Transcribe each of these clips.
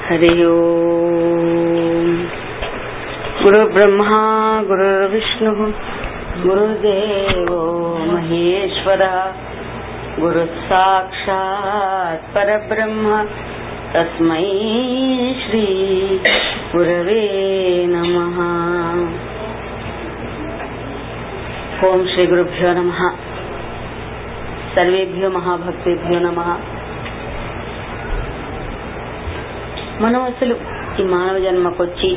हरि ओम् गुरुर्ब्रह्मा गुरुर्विष्णुः गुरुदेवो महेश्वरः गुरुः साक्षात् परब्रह्म तस्मै श्री गुरवे नमः ఓం శ్రీ గురుభ్యో నమ సర్వేభ్యో మహాభక్తేభ్యో నమ మనం అసలు ఈ మానవ జన్మకొచ్చి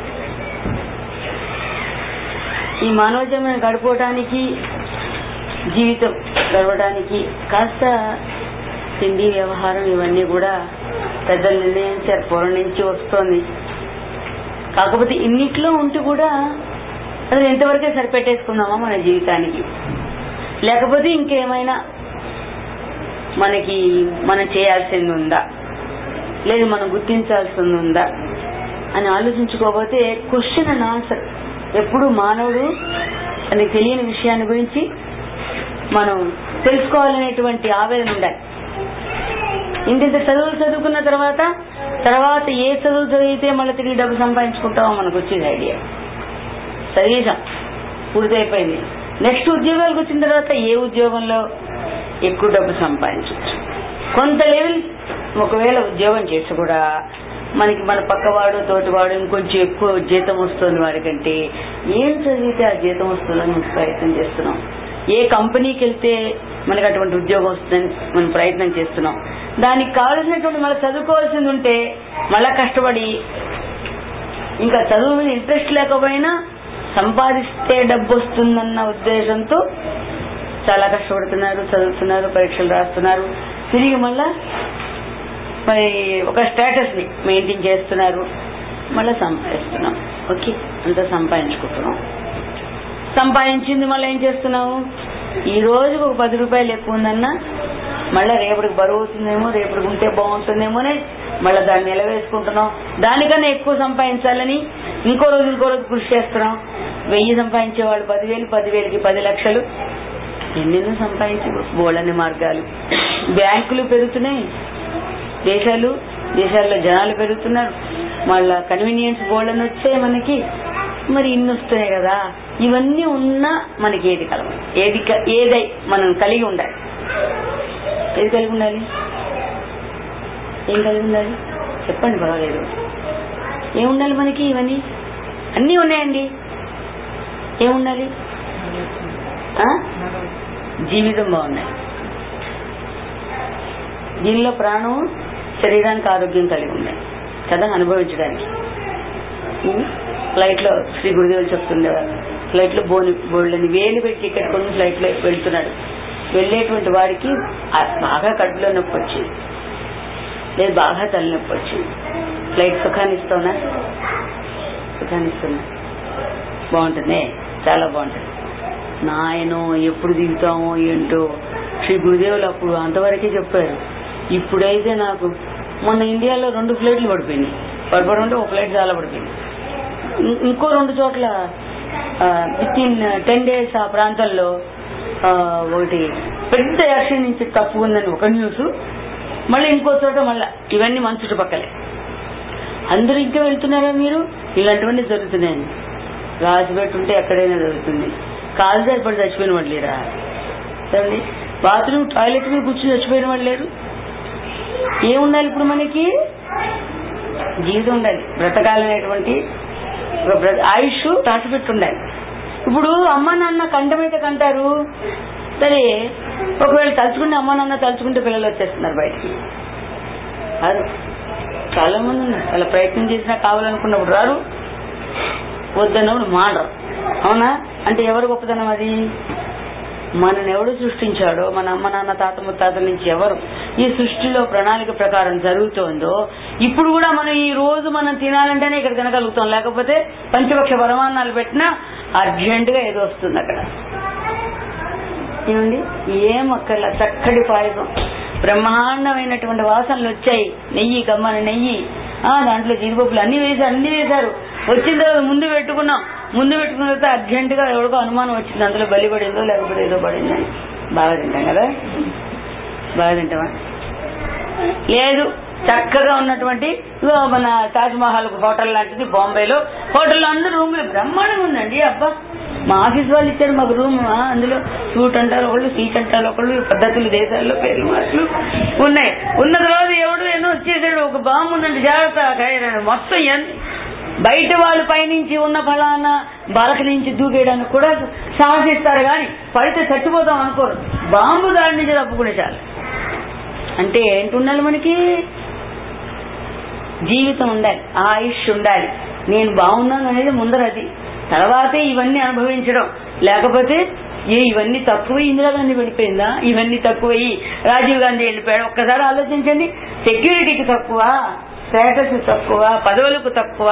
ఈ మానవ జన్మ గడపడానికి జీవితం గడవడానికి కాస్త తిండి వ్యవహారం ఇవన్నీ కూడా పెద్దలు నిర్ణయించారు పూర్వం నుంచి వస్తోంది కాకపోతే ఇన్నిట్లో ఉంటూ కూడా అది ఎంతవరకే సరిపెట్టేసుకుందామా మన జీవితానికి లేకపోతే ఇంకేమైనా మనకి మనం చేయాల్సింది ఉందా లేదు మనం గుర్తించాల్సింది ఉందా అని ఆలోచించుకోకపోతే క్వశ్చన్ అండ్ ఆన్సర్ ఎప్పుడు మానవుడు తనకి తెలియని విషయాన్ని గురించి మనం తెలుసుకోవాలనేటువంటి ఆవేదన ఉండాలి ఇంత చదువులు చదువుకున్న తర్వాత తర్వాత ఏ చదువు చదివితే మళ్ళీ తిరిగి డబ్బు సంపాదించుకుంటామో మనకు వచ్చేది ఐడియా చదివేశాం పూర్తయిపోయింది నెక్స్ట్ ఉద్యోగాలకు వచ్చిన తర్వాత ఏ ఉద్యోగంలో ఎక్కువ డబ్బు సంపాదించవచ్చు కొంత లెవెల్ ఒకవేళ ఉద్యోగం చేసి కూడా మనకి మన పక్కవాడు తోటివాడు ఇంకొంచెం ఎక్కువ జీతం వస్తుంది వాడికంటే ఏం చదివితే ఆ జీతం వస్తుందని ప్రయత్నం చేస్తున్నాం ఏ కంపెనీకి వెళ్తే మనకి అటువంటి ఉద్యోగం వస్తుందని మనం ప్రయత్నం చేస్తున్నాం దానికి కావాల్సినటువంటి మళ్ళీ చదువుకోవాల్సింది ఉంటే మళ్ళా కష్టపడి ఇంకా చదువు మీద ఇంట్రెస్ట్ లేకపోయినా సంపాదిస్తే డబ్బు వస్తుందన్న ఉద్దేశంతో చాలా కష్టపడుతున్నారు చదువుతున్నారు పరీక్షలు రాస్తున్నారు తిరిగి మళ్ళా మరి ఒక స్టేటస్ ని మెయింటైన్ చేస్తున్నారు మళ్ళా సంపాదిస్తున్నాం ఓకే అంతా సంపాదించుకుంటున్నాం సంపాదించింది మళ్ళీ ఏం చేస్తున్నాము ఈ రోజుకు ఒక పది రూపాయలు ఎక్కువ ఉందన్నా మళ్ళా రేపటికి బరువు అవుతుందేమో రేపటికి ఉంటే బాగుంటుందేమోనే మళ్ళీ దాన్ని నిలవేసుకుంటున్నాం దానికన్నా ఎక్కువ సంపాదించాలని ఇంకో రోజు ఇంకో రోజు కృషి చేస్తున్నాం వెయ్యి సంపాదించే వాళ్ళు పదివేలు పదివేలకి పది లక్షలు ఎన్నెన్నో సంపాదించి బోళ్ళని మార్గాలు బ్యాంకులు పెరుగుతున్నాయి దేశాలు దేశాల్లో జనాలు పెరుగుతున్నారు మళ్ళా కన్వీనియన్స్ బోళ్ళని వచ్చాయి మనకి మరి ఇన్ని వస్తున్నాయి కదా ఇవన్నీ ఉన్నా మనకి ఏది కలవ ఏది ఏదై మనం కలిగి ఉండాలి ఏది కలిగి ఉండాలి ఏం కలిగి ఉండాలి చెప్పండి పర్వాలేదు ఏముండాలి మనకి ఇవన్నీ అన్నీ ఉన్నాయండి ఏముండాలి జీవితం బాగున్నాయి దీనిలో ప్రాణం శరీరానికి ఆరోగ్యం కలిగి ఉన్నాయి కదా అనుభవించడానికి ఫ్లైట్ లో శ్రీ గురుదేవులు చెప్తుండేవారు ఫ్లైట్ లో బోని బోళ్ళని వేలు పెట్టి టికెట్ కొని ఫ్లైట్ లో వెళ్తున్నాడు వెళ్లేటువంటి వాడికి బాగా కడుపులో నొప్పి వచ్చింది లేదు బాగా తలనొప్పి వచ్చింది ఫ్లైట్ సుఖాన్ని ఇస్తావునా సుఖాన్ని ఇస్తున్నా బాగుంటుంది చాలా బాగుంటుంది నాయనో ఎప్పుడు దిగుతామో ఏంటో శ్రీ గురుదేవులు అప్పుడు అంతవరకే చెప్పారు ఇప్పుడైతే నాకు మొన్న ఇండియాలో రెండు ఫ్లైట్లు పడిపోయినాయి పడిపోవడం అంటే ఒక ఫ్లైట్ చాలా పడిపోయింది ఇంకో రెండు చోట్ల విత్ ఇన్ టెన్ డేస్ ఆ ప్రాంతంలో ఒకటి పెద్ద యాక్సిడెంట్ నుంచి తప్పుకుందని ఒక న్యూస్ మళ్ళీ ఇంకో చోట మళ్ళా ఇవన్నీ మన చుట్టుపక్కలే అందరూ ఇంకా వెళ్తున్నారా మీరు ఇలాంటివన్నీ జరుగుతున్నాయండి రాసి పెట్టుంటే ఎక్కడైనా జరుగుతుంది కాలు సరిపడి చచ్చిపోయిన వాళ్ళు లేరా చూడండి బాత్రూమ్ టాయిలెట్ మీద కూర్చుని చచ్చిపోయిన వాళ్ళు లేరు ఏముండాలి ఇప్పుడు మనకి జీవితం ఉండాలి బ్రతకాలనేటువంటి ఆయుష్ తాటిపెట్టి ఉండాలి ఇప్పుడు అమ్మ నాన్న కంఠమైతే కంటారు సరే ఒకవేళ తలుచుకుంటే అమ్మ నాన్న తలుచుకుంటే పిల్లలు వచ్చేస్తున్నారు బయటికి కాదు చాలా మంది ఉన్నారు అలా ప్రయత్నం చేసినా కావాలనుకున్నప్పుడు రారు వద్దన్నప్పుడు మానరు అవునా అంటే ఎవరు గొప్పతనం అది మనని ఎవడు సృష్టించాడో మన అమ్మ నాన్న తాత ముత్తాతల నుంచి ఎవరు ఈ సృష్టిలో ప్రణాళిక ప్రకారం జరుగుతోందో ఇప్పుడు కూడా మనం ఈ రోజు మనం తినాలంటేనే ఇక్కడ తినగలుగుతాం లేకపోతే పంచపక్ష పరమాన్నాలు పెట్టినా అర్జెంట్ గా ఏదో వస్తుంది అక్కడ ఏమండి ఏం అక్కర్ల చక్కటి పాయసం బ్రహ్మాండమైనటువంటి వాసనలు వచ్చాయి నెయ్యి కమ్మని నెయ్యి ఆ దాంట్లో జీడిపప్పులు అన్ని వేశారు అన్ని వేశారు వచ్చిన తర్వాత ముందు పెట్టుకున్నాం ముందు పెట్టుకున్న తర్వాత అర్జెంట్ గా ఎవరికో అనుమానం వచ్చింది అందులో బలి పడిందో లేకపోతే ఏదో పడిందని బాగా తింటాం కదా బాగా తింటామా లేదు చక్కగా ఉన్నటువంటి ఇదిగో మన తాజ్ మహల్ హోటల్ లాంటిది బాంబేలో హోటల్లో అందరూ రూములు బ్రహ్మాండంగా ఉందండి అబ్బా మా ఆఫీస్ వాళ్ళు ఇచ్చారు మాకు రూమ్ అందులో సూట్ అంటారు ఒకళ్ళు సీట్ అంటారు ఒకళ్ళు పద్ధతులు దేశాల్లో పేర్లు మార్కులు ఉన్నాయి ఉన్న తర్వాత ఎవడు ఏమో వచ్చేసాడు ఒక బాంబు ఉందండి జాగ్రత్త ఖైరని. మొత్తం ఎంత బయట వాళ్ళు పైనుంచి ఉన్న ఫలానా బలక నుంచి దూకేయడానికి కూడా సాహసిస్తారు కానీ పడితే చచ్చిపోతాం అనుకోరు బాంబు దాడి నుంచి తప్పుకునే చాలు అంటే ఏంటి ఉండాలి మనకి జీవితం ఉండాలి ఆయుష్ ఉండాలి నేను బాగున్నాను అనేది ముందర అది తర్వాతే ఇవన్నీ అనుభవించడం లేకపోతే ఏ ఇవన్నీ తక్కువ ఇందిరాగాంధీ వెళ్ళిపోయిందా ఇవన్నీ తక్కువ రాజీవ్ గాంధీ వెళ్ళిపోయాడు ఒక్కసారి ఆలోచించండి సెక్యూరిటీకి తక్కువ స్టేటస్ తక్కువ పదవులకు తక్కువ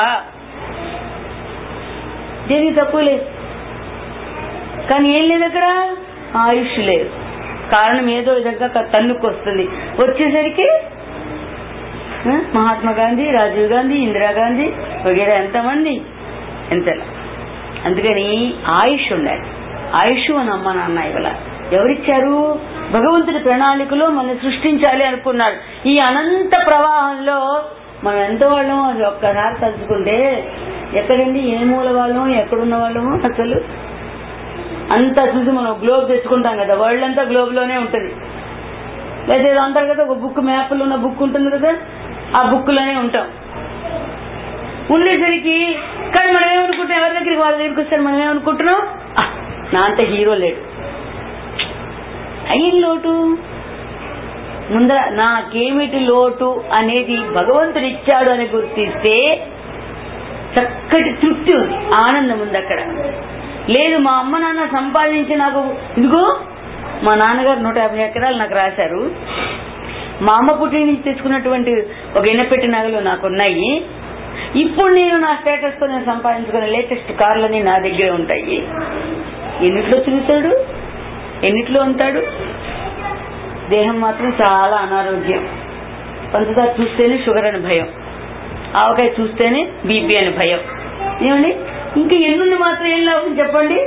దేనికి తక్కువ లేదు కానీ ఏం లేదు అక్కడ ఆయుష్ లేదు కారణం ఏదో విధంగా తన్నుకు వస్తుంది వచ్చేసరికి ఆ, మహాత్మా గాంధీ రాజీవ్ గాంధీ ఇందిరాగాంధీ వగేరా ఎంతమంది ఎంతలా అందుకని ఆయుష్ ఉండాలి ఆయుష్ అని అమ్మ నాన్న ఇవాళ ఎవరిచ్చారు భగవంతుడి ప్రణాళికలో మనం సృష్టించాలి అనుకున్నాడు ఈ అనంత ప్రవాహంలో మనం ఎంత వాళ్ళం అది ఒక్కసారి తలుచుకుంటే ఎక్కడండి ఏ మూల వాళ్ళం ఎక్కడున్న వాళ్ళము అసలు అంతా చూసి మనం గ్లోబ్ తెచ్చుకుంటాం కదా వరల్డ్ అంతా గ్లోబ్ లోనే ఉంటది లేదా ఏదో అంటారు కదా ఒక బుక్ మ్యాప్లో ఉన్న బుక్ ఉంటుంది కదా ఆ బుక్ లోనే ఉంటాం ఉండేసరికి కానీ మనం ఏమనుకుంటాం ఎవరి దగ్గరికి వాళ్ళ దగ్గరికి వస్తారు మనం ఏమనుకుంటున్నాం "ఆ, నా అంత హీరో లేడు అయ్యింది లోటు ముందర నాకేమిటి లోటు అనేది భగవంతుడు ఇచ్చాడు అని గుర్తిస్తే చక్కటి తృప్తి ఉంది ఆనందం ఉంది అక్కడ లేదు మా అమ్మ నాన్న సంపాదించి నాకు ఇదిగో మా నాన్నగారు నూట యాభై ఎకరాలు నాకు రాశారు మా అమ్మ పుట్టి నుంచి తెచ్చుకున్నటువంటి ఒక ఇనపెట్టి నగలు నాకున్నాయి ఇప్పుడు నేను నా స్టేటస్ తో నేను సంపాదించుకున్న లేటెస్ట్ కార్లని నా దగ్గరే ఉంటాయి ఎన్నిట్లో తిరుగుతాడు ఎన్నిట్లో ఉంటాడు దేహం మాత్రం చాలా అనారోగ్యం పంచదార చూస్తేనే షుగర్ అని భయం ఆవకాయ చూస్తేనే బీపీ అని భయం ఏమండి ఇంకా ఎన్నుండి మాత్రం ఏం లాభం చెప్పండి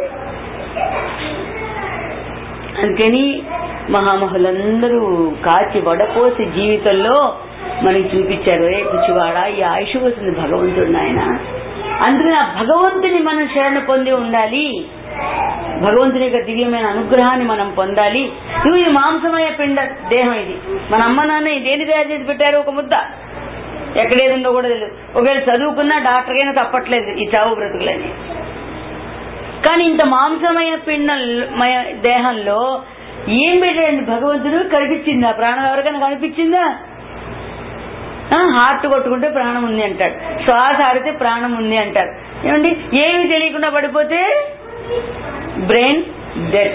అందుకని మహామహులందరూ కాచి వడపోసి జీవితంలో మనకి చూపించారు ఏ కుచివాడ ఈ ఆయుష్ వస్తుంది భగవంతుడు నాయన అందుకని ఆ భగవంతుని మనం శరణ పొంది ఉండాలి భగవంతుని యొక్క దివ్యమైన అనుగ్రహాన్ని మనం పొందాలి నువ్వు ఈ మాంసమయ పిండ దేహం ఇది మన అమ్మ నాన్న దేని తయారు చేసి పెట్టారు ఒక ముద్ద ఎక్కడేదుందో కూడా తెలియదు ఒకవేళ చదువుకున్నా డాక్టర్ అయినా తప్పట్లేదు ఈ చావు బ్రతుకులని కానీ ఇంత మాంసమయ పిండమయ దేహంలో ఏం పెట్టాడండి భగవంతుడు కనిపించిందా ప్రాణం ఎవరికైనా కనిపించిందా ఆ, హార్ట్ కొట్టుకుంటే ప్రాణం ఉంది అంటాడు శ్వాస ఆడితే ప్రాణం ఉంది అంటారు ఏమండి ఏమి తెలియకుండా పడిపోతే బ్రెయిన్ డెడ్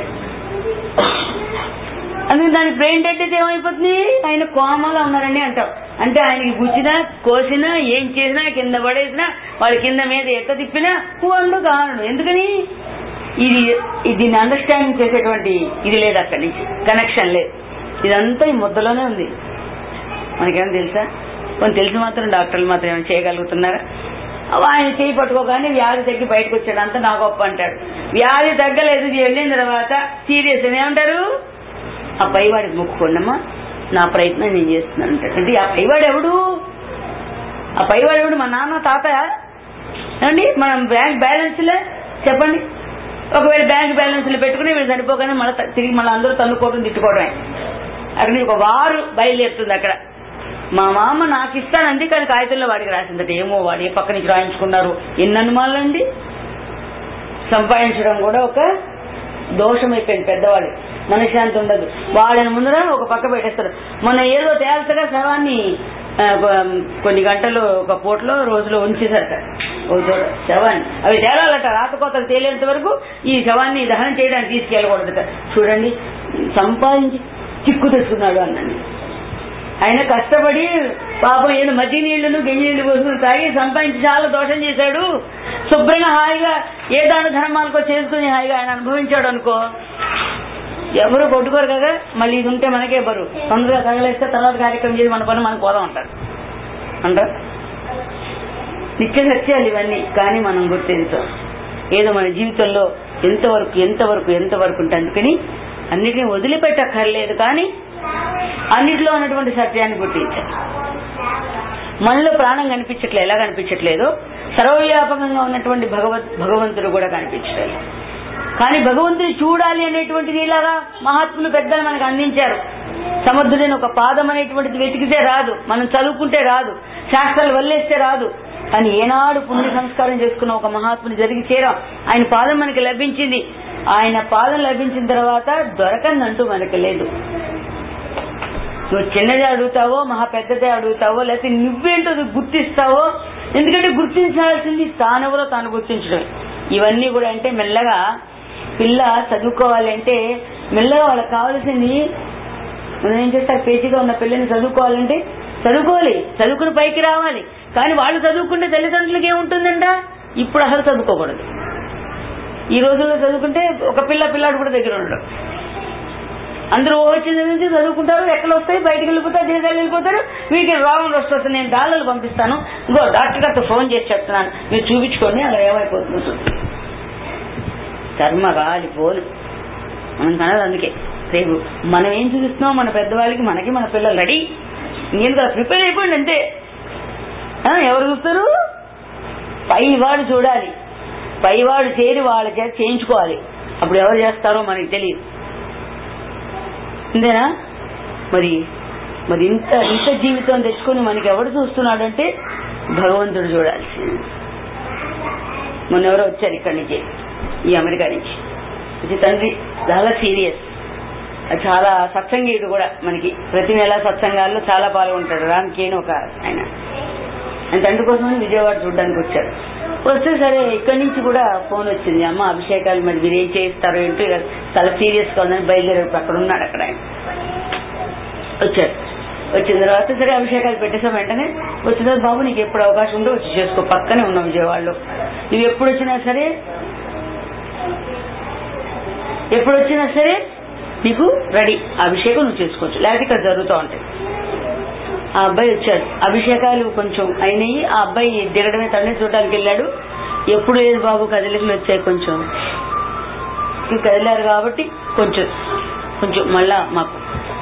అందుకే దాని బ్రెయిన్ డెడ్ అయితే ఏమైపోతుంది ఆయన కోమలో ఉన్నారండి అంటాం అంటే ఆయనకి గుచ్చినా కోసినా ఏం చేసినా కింద పడేసినా వాడి కింద మీద ఎక్క తిప్పినా వండు కారణం ఎందుకని ఇది ఇది దీన్ని అండర్స్టాండింగ్ చేసేటువంటి ఇది లేదు అక్కడి నుంచి కనెక్షన్ లేదు ఇదంతా ఈ ముద్దలోనే ఉంది మనకేమైనా తెలుసా కొన్ని తెలిసి మాత్రం డాక్టర్లు మాత్రం ఏమైనా చేయగలుగుతున్నారా అవ్వ ఆయన చేయి పట్టుకోగానే వ్యాధి తగ్గి బయటకు వచ్చాడు అంతా నా గొప్ప అంటాడు వ్యాధి తగ్గలేదు ఇది వెళ్ళిన తర్వాత సీరియస్ అని ఏమంటారు ఆ పైవాడికి మొక్కుకోండమ్మా నా ప్రయత్నం నేను చేస్తున్నాను అంటాడు అంటే ఆ పైవాడు ఎవడు ఆ పైవాడు ఎవడు మా నాన్న తాత ఏమండి మనం బ్యాంక్ బ్యాలెన్స్లే చెప్పండి ఒకవేళ బ్యాంక్ బ్యాలెన్స్లు పెట్టుకుని వీళ్ళు చనిపోగానే మళ్ళీ తిరిగి మళ్ళీ అందరూ తన్నుకోవడం తిట్టుకోవడమే అక్కడ నుంచి ఒక వారు బయలుదేరుతుంది అక్కడ మా మామ నాకు ఇస్తానండి కానీ కాగితంలో వాడికి రాసిందట ఏమో వాడు ఏ పక్క నుంచి రాయించుకున్నారు ఎన్ని అనుమానండి సంపాదించడం కూడా ఒక దోషం అయిపోయింది పెద్దవాళ్ళు మనశ్శాంతి ఉండదు వాళ్ళని ముందర ఒక పక్క పెట్టేస్తారు మొన్న ఏదో తేల్చగా శవాన్ని ఆ, కొ- కొన్ని గంటలు ఒక పూటలో రోజులో ఉంచేశారట ఒక చోట శవాన్ని అవి తేలాలట రాతకోతలు తేలేంత వరకు ఈ శవాన్ని దహనం చేయడానికి తీసుకెళ్ళకూడదట చూడండి సంపాదించి చిక్కు తెచ్చుకున్నాడు అన్నాను ఆయన కష్టపడి పాపం ఏదో మధ్య నీళ్లను గెంజి నీళ్లు పోసుకుని తాగి సంపాదించి చాలా దోషం చేశాడు శుభ్రంగా హాయిగా ఏ దాన ధర్మాలకో చేసుకుని హాయిగా ఆయన అనుభవించాడు అనుకో ఎవరు కొట్టుకోరు కదా మళ్ళీ ఇది ఉంటే మనకే బరువు తొందరగా తగలేస్తే తర్వాత కార్యక్రమం చేసి మన పని మనం పోదాం అంటారు అంటారు నిత్య సత్యాలు ఇవన్నీ కానీ మనం గుర్తించాం ఏదో మన జీవితంలో ఎంతవరకు ఎంతవరకు ఎంతవరకు ఉంటే అందుకని అన్నిటిని వదిలిపెట్టక్కర్లేదు కానీ అన్నిటిలో ఉన్నటువంటి సత్యాన్ని గుర్తించాలి మనలో ప్రాణం కనిపించట్లేదు ఎలా కనిపించట్లేదు సర్వవ్యాపకంగా ఉన్నటువంటి భగవత్ భగవంతుడు కూడా కనిపించలేదు కానీ భగవంతుని చూడాలి అనేటువంటిది ఇలాగా మహాత్ములు పెద్దలు మనకు అందించారు సమర్థుడైన ఒక పాదం అనేటువంటిది వెతికితే రాదు మనం చదువుకుంటే రాదు శాస్త్రాలు వల్లేస్తే రాదు కానీ ఏనాడు పుణ్య సంస్కారం చేసుకున్న ఒక మహాత్ముని జరిగి చేరాం ఆయన పాదం మనకి లభించింది ఆయన పాదం లభించిన తర్వాత దొరకందంటూ మనకి లేదు నువ్వు చిన్నది అడుగుతావో మహా పెద్దదే అడుగుతావో లేకపోతే నువ్వేంటో అది గుర్తిస్తావో ఎందుకంటే గుర్తించాల్సింది తానెవరో తాను గుర్తించడం ఇవన్నీ కూడా అంటే మెల్లగా పిల్ల చదువుకోవాలి అంటే మెల్లగా వాళ్ళకి కావాల్సింది మనం ఏం చేస్తారు పేచీగా ఉన్న పిల్లని చదువుకోవాలంటే చదువుకోవాలి చదువుకుని పైకి రావాలి కానీ వాళ్ళు చదువుకుంటే తల్లిదండ్రులకి ఏముంటుందంట ఇప్పుడు అసలు చదువుకోకూడదు ఈ రోజుల్లో చదువుకుంటే ఒక పిల్ల పిల్లాడు కూడా దగ్గర ఉండడు అందరూ వచ్చిన నుంచి చదువుకుంటారు ఎక్కడ వస్తాయి బయటకు వెళ్ళిపోతారు దేశాలు వెళ్ళిపోతారు వీటికి రోగం వస్తుంది నేను డాలర్లు పంపిస్తాను ఇంకో డాక్టర్ గారితో ఫోన్ చేసి చెప్తున్నాను మీరు చూపించుకోండి అలా ఏమైపోతుంది కర్మ గాలి పోను మనం కనదు అందుకే రేపు మనం ఏం చూపిస్తున్నాం మన పెద్దవాళ్ళకి మనకి మన పిల్లలు రెడీ నేను కదా ప్రిపేర్ అయిపోయింది అంతే ఆ, ఎవరు చూస్తారు పైవాడు చూడాలి పైవాడు చేరి వాళ్ళ చేత చేయించుకోవాలి అప్పుడు ఎవరు చేస్తారో మనకి తెలియదు అంతేనా మరి మరి ఇంత ఇంత జీవితం తెచ్చుకొని మనకి ఎవడు చూస్తున్నాడంటే భగవంతుడు చూడాల్సింది మొన్న ఎవరో వచ్చారు ఇక్కడి నుంచి ఈ అమెరికా నుంచి ఇది తండ్రి చాలా సీరియస్ చాలా సత్సంగీయుడు కూడా మనకి ప్రతి నెల సత్సంగాల్లో చాలా పాల్గొంటాడు రామ్కేని ఒక ఆయన ఆయన తండ్రి కోసం విజయవాడ చూడడానికి వచ్చారు వస్తే సరే ఇక్కడి నుంచి కూడా ఫోన్ వచ్చింది అమ్మ అభిషేకాలు మరి మీరు ఏం చేయిస్తారో ఏంటో ఇక చాలా సీరియస్ గా ఉందని బయలుదేరి అక్కడ ఉన్నాడు అక్కడ ఆయన వచ్చారు వచ్చిన తర్వాత సరే అభిషేకాలు పెట్టేసాం వెంటనే వచ్చిన తర్వాత బాబు నీకు ఎప్పుడు అవకాశం ఉందో వచ్చి చేసుకో పక్కనే ఉన్నాం విజయవాడలో నువ్వు ఎప్పుడు వచ్చినా సరే ఎప్పుడు వచ్చినా సరే నీకు రెడీ అభిషేకం నువ్వు చేసుకోవచ్చు లేకపోతే ఇక్కడ జరుగుతూ ఉంటాయి ఆ అబ్బాయి వచ్చాడు అభిషేకాలు కొంచెం అయినాయి ఆ అబ్బాయి దిగడమే తండ్రి చూడడానికి వెళ్ళాడు ఎప్పుడు లేదు బాబు కదలికలు వచ్చాయి కొంచెం ఈ కదిలారు కాబట్టి కొంచెం కొంచెం మళ్ళా మాకు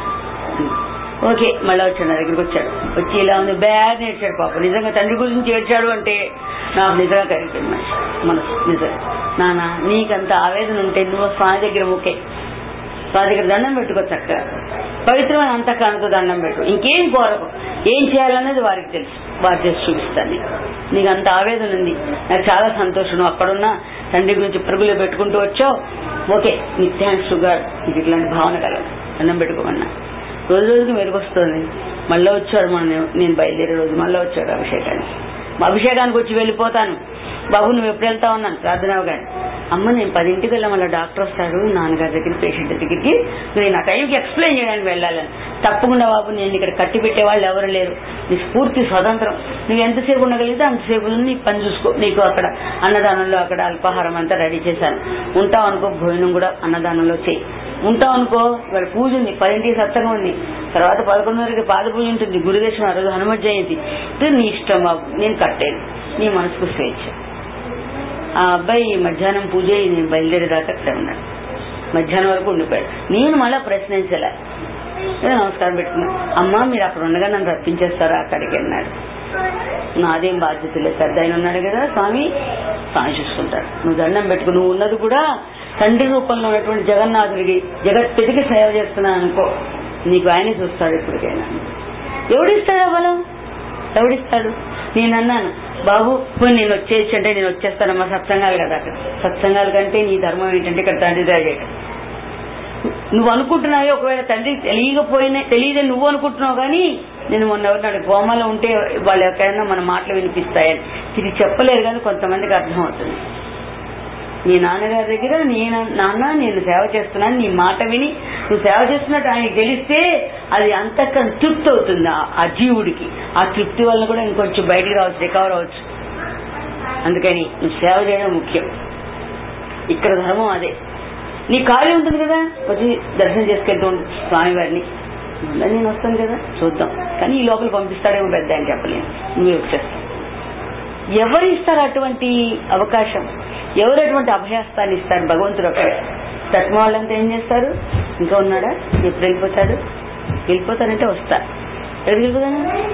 ఓకే మళ్ళా వచ్చాడు నా దగ్గరికి వచ్చాడు వచ్చి ఇలా ఉంది బ్యాగ్ నేర్చాడు పాప నిజంగా తండ్రి గురించి ఏడ్చాడు అంటే నాకు నిజంగా కరిగిపోయింది మనిషి మనసు నిజంగా నాన్న నీకంత ఆవేదన ఉంటే నువ్వు స్వామి దగ్గర ముకే స్వామి దగ్గర దండం పెట్టుకో చక్కగా పవిత్రమైన అంతఃకరణతో దండం పెట్టు ఇంకేం కోరకు ఏం చేయాలన్నది వారికి తెలుసు వారు చేసి చూపిస్తాను నీకు నీకు అంత ఆవేదన ఉంది నాకు చాలా సంతోషం నువ్వు అక్కడున్న తండ్రి గురించి పరుగులు పెట్టుకుంటూ వచ్చావు ఓకే నీకు థ్యాంక్స్ షుగర్ నీకు ఇట్లాంటి భావన కలదు దండం పెట్టుకోమన్నా రోజు రోజుకి మెరుగొస్తుంది మళ్ళీ వచ్చాడు మన నేను బయలుదేరే రోజు మళ్ళీ వచ్చాడు అభిషేకానికి మా అభిషేకానికి వచ్చి వెళ్ళిపోతాను బాబు నువ్వు ఎప్పుడు వెళ్తా ఉన్నాను ప్రార్థన గారు అమ్మ నేను పదింటికి వెళ్ళా మళ్ళీ డాక్టర్ వస్తాడు నాన్నగారి దగ్గర పేషెంట్ దగ్గరికి నేను ఆ టైంకి ఎక్స్ప్లెయిన్ చేయడానికి వెళ్ళాలని తప్పకుండా బాబు నేను ఇక్కడ కట్టి పెట్టే వాళ్ళు ఎవరు లేరు నీ పూర్తి స్వతంత్రం నువ్వు ఎంతసేపు ఉండగలిగితే అంతసేపు ఉండి నీ పని చూసుకో నీకు అక్కడ అన్నదానంలో అక్కడ అల్పాహారం అంతా రెడీ చేశాను ఉంటావు అనుకో భోజనం కూడా అన్నదానంలో చేయి ఉంటావు అనుకో ఇవాళ పూజ ఉంది పదింటికి సత్సంగం ఉంది తర్వాత పదకొండున్నరకి పాద పూజ ఉంటుంది గురుదర్శనం ఆ రోజు హనుమత్ జయంతి ఇది నీ ఇష్టం బాబు నేను కట్టేది నీ మనసుకు స్వేచ్ఛ ఆ అబ్బాయి మధ్యాహ్నం పూజ అయ్యి నేను బయలుదేరేదాకా అక్కడే ఉన్నాడు మధ్యాహ్నం వరకు ఉండిపోయాడు నేను మళ్ళా ప్రశ్నించలే ఏదో నమస్కారం పెట్టుకున్నా అమ్మా మీరు అక్కడ ఉండగా నన్ను రప్పించేస్తారా అక్కడికి అన్నాడు నాదేం బాధ్యత లేదు పెద్ద ఆయన ఉన్నాడు కదా స్వామి స్వామి చూసుకుంటాడు నువ్వు దండం పెట్టుకు నువ్వు ఉన్నది కూడా తండ్రి రూపంలో ఉన్నటువంటి జగన్నాథుడికి జగత్తుడికి సేవ చేస్తున్నాను అనుకో నీకు ఆయనే చూస్తాడు ఇప్పటికైనా ఎవడిస్తాడు ఆ బలం ఎవడిస్తాడు నేను అన్నాను బాబు పోయి నేను వచ్చేసి అంటే నేను వచ్చేస్తానమ్మా సత్సంగాలు కదా అక్కడ సత్సంగాల కంటే నీ ధర్మం ఏంటంటే ఇక్కడ తండ్రి దయ చేయటం నువ్వు అనుకుంటున్నావే ఒకవేళ తండ్రి తెలియకపోయినా తెలియదని నువ్వు అనుకుంటున్నావు కానీ నేను మొన్న ఎవరినాడు కోమలో ఉంటే వాళ్ళు ఎక్కడైనా మన మాటలు వినిపిస్తాయని ఇది చెప్పలేరు కానీ కొంతమందికి అర్థమవుతుంది మీ నాన్నగారి దగ్గర నేను నాన్న నేను సేవ చేస్తున్నాను నీ మాట విని నువ్వు సేవ చేస్తున్నట్టు ఆయనకి తెలిస్తే అది అంతకన్నా తృప్తి అవుతుంది ఆ- ఆ జీవుడికి ఆ తృప్తి వల్ల కూడా ఇంకొంచెం బయటికి రావచ్చు రికవర్ అవ్వచ్చు అందుకని నువ్వు సేవ చేయడం ముఖ్యం ఇక్కడ ధర్మం అదే నీ ఖాళీ ఉంటుంది కదా వచ్చి దర్శనం చేసుకెళ్తూ ఉండు స్వామివారిని మళ్ళీ నేను వస్తాను కదా చూద్దాం కానీ ఈ లోపల పంపిస్తాడేమో పెద్ద అని చెప్పలేను నువ్వే వచ్చేస్తావు ఎవరు ఇస్తారు అటువంటి అవకాశం ఎవరు అటువంటి అభయాస్తాన్ని ఇస్తారు భగవంతుడు ఒకడే తత్మ వాళ్ళంతా ఏం చేస్తారు ఇంకా ఉన్నాడా ఎప్పుడు వెళ్ళిపోతాడు వెళ్ళిపోతానంటే వస్తా ఎక్కడికి వెళ్ళిపోతాను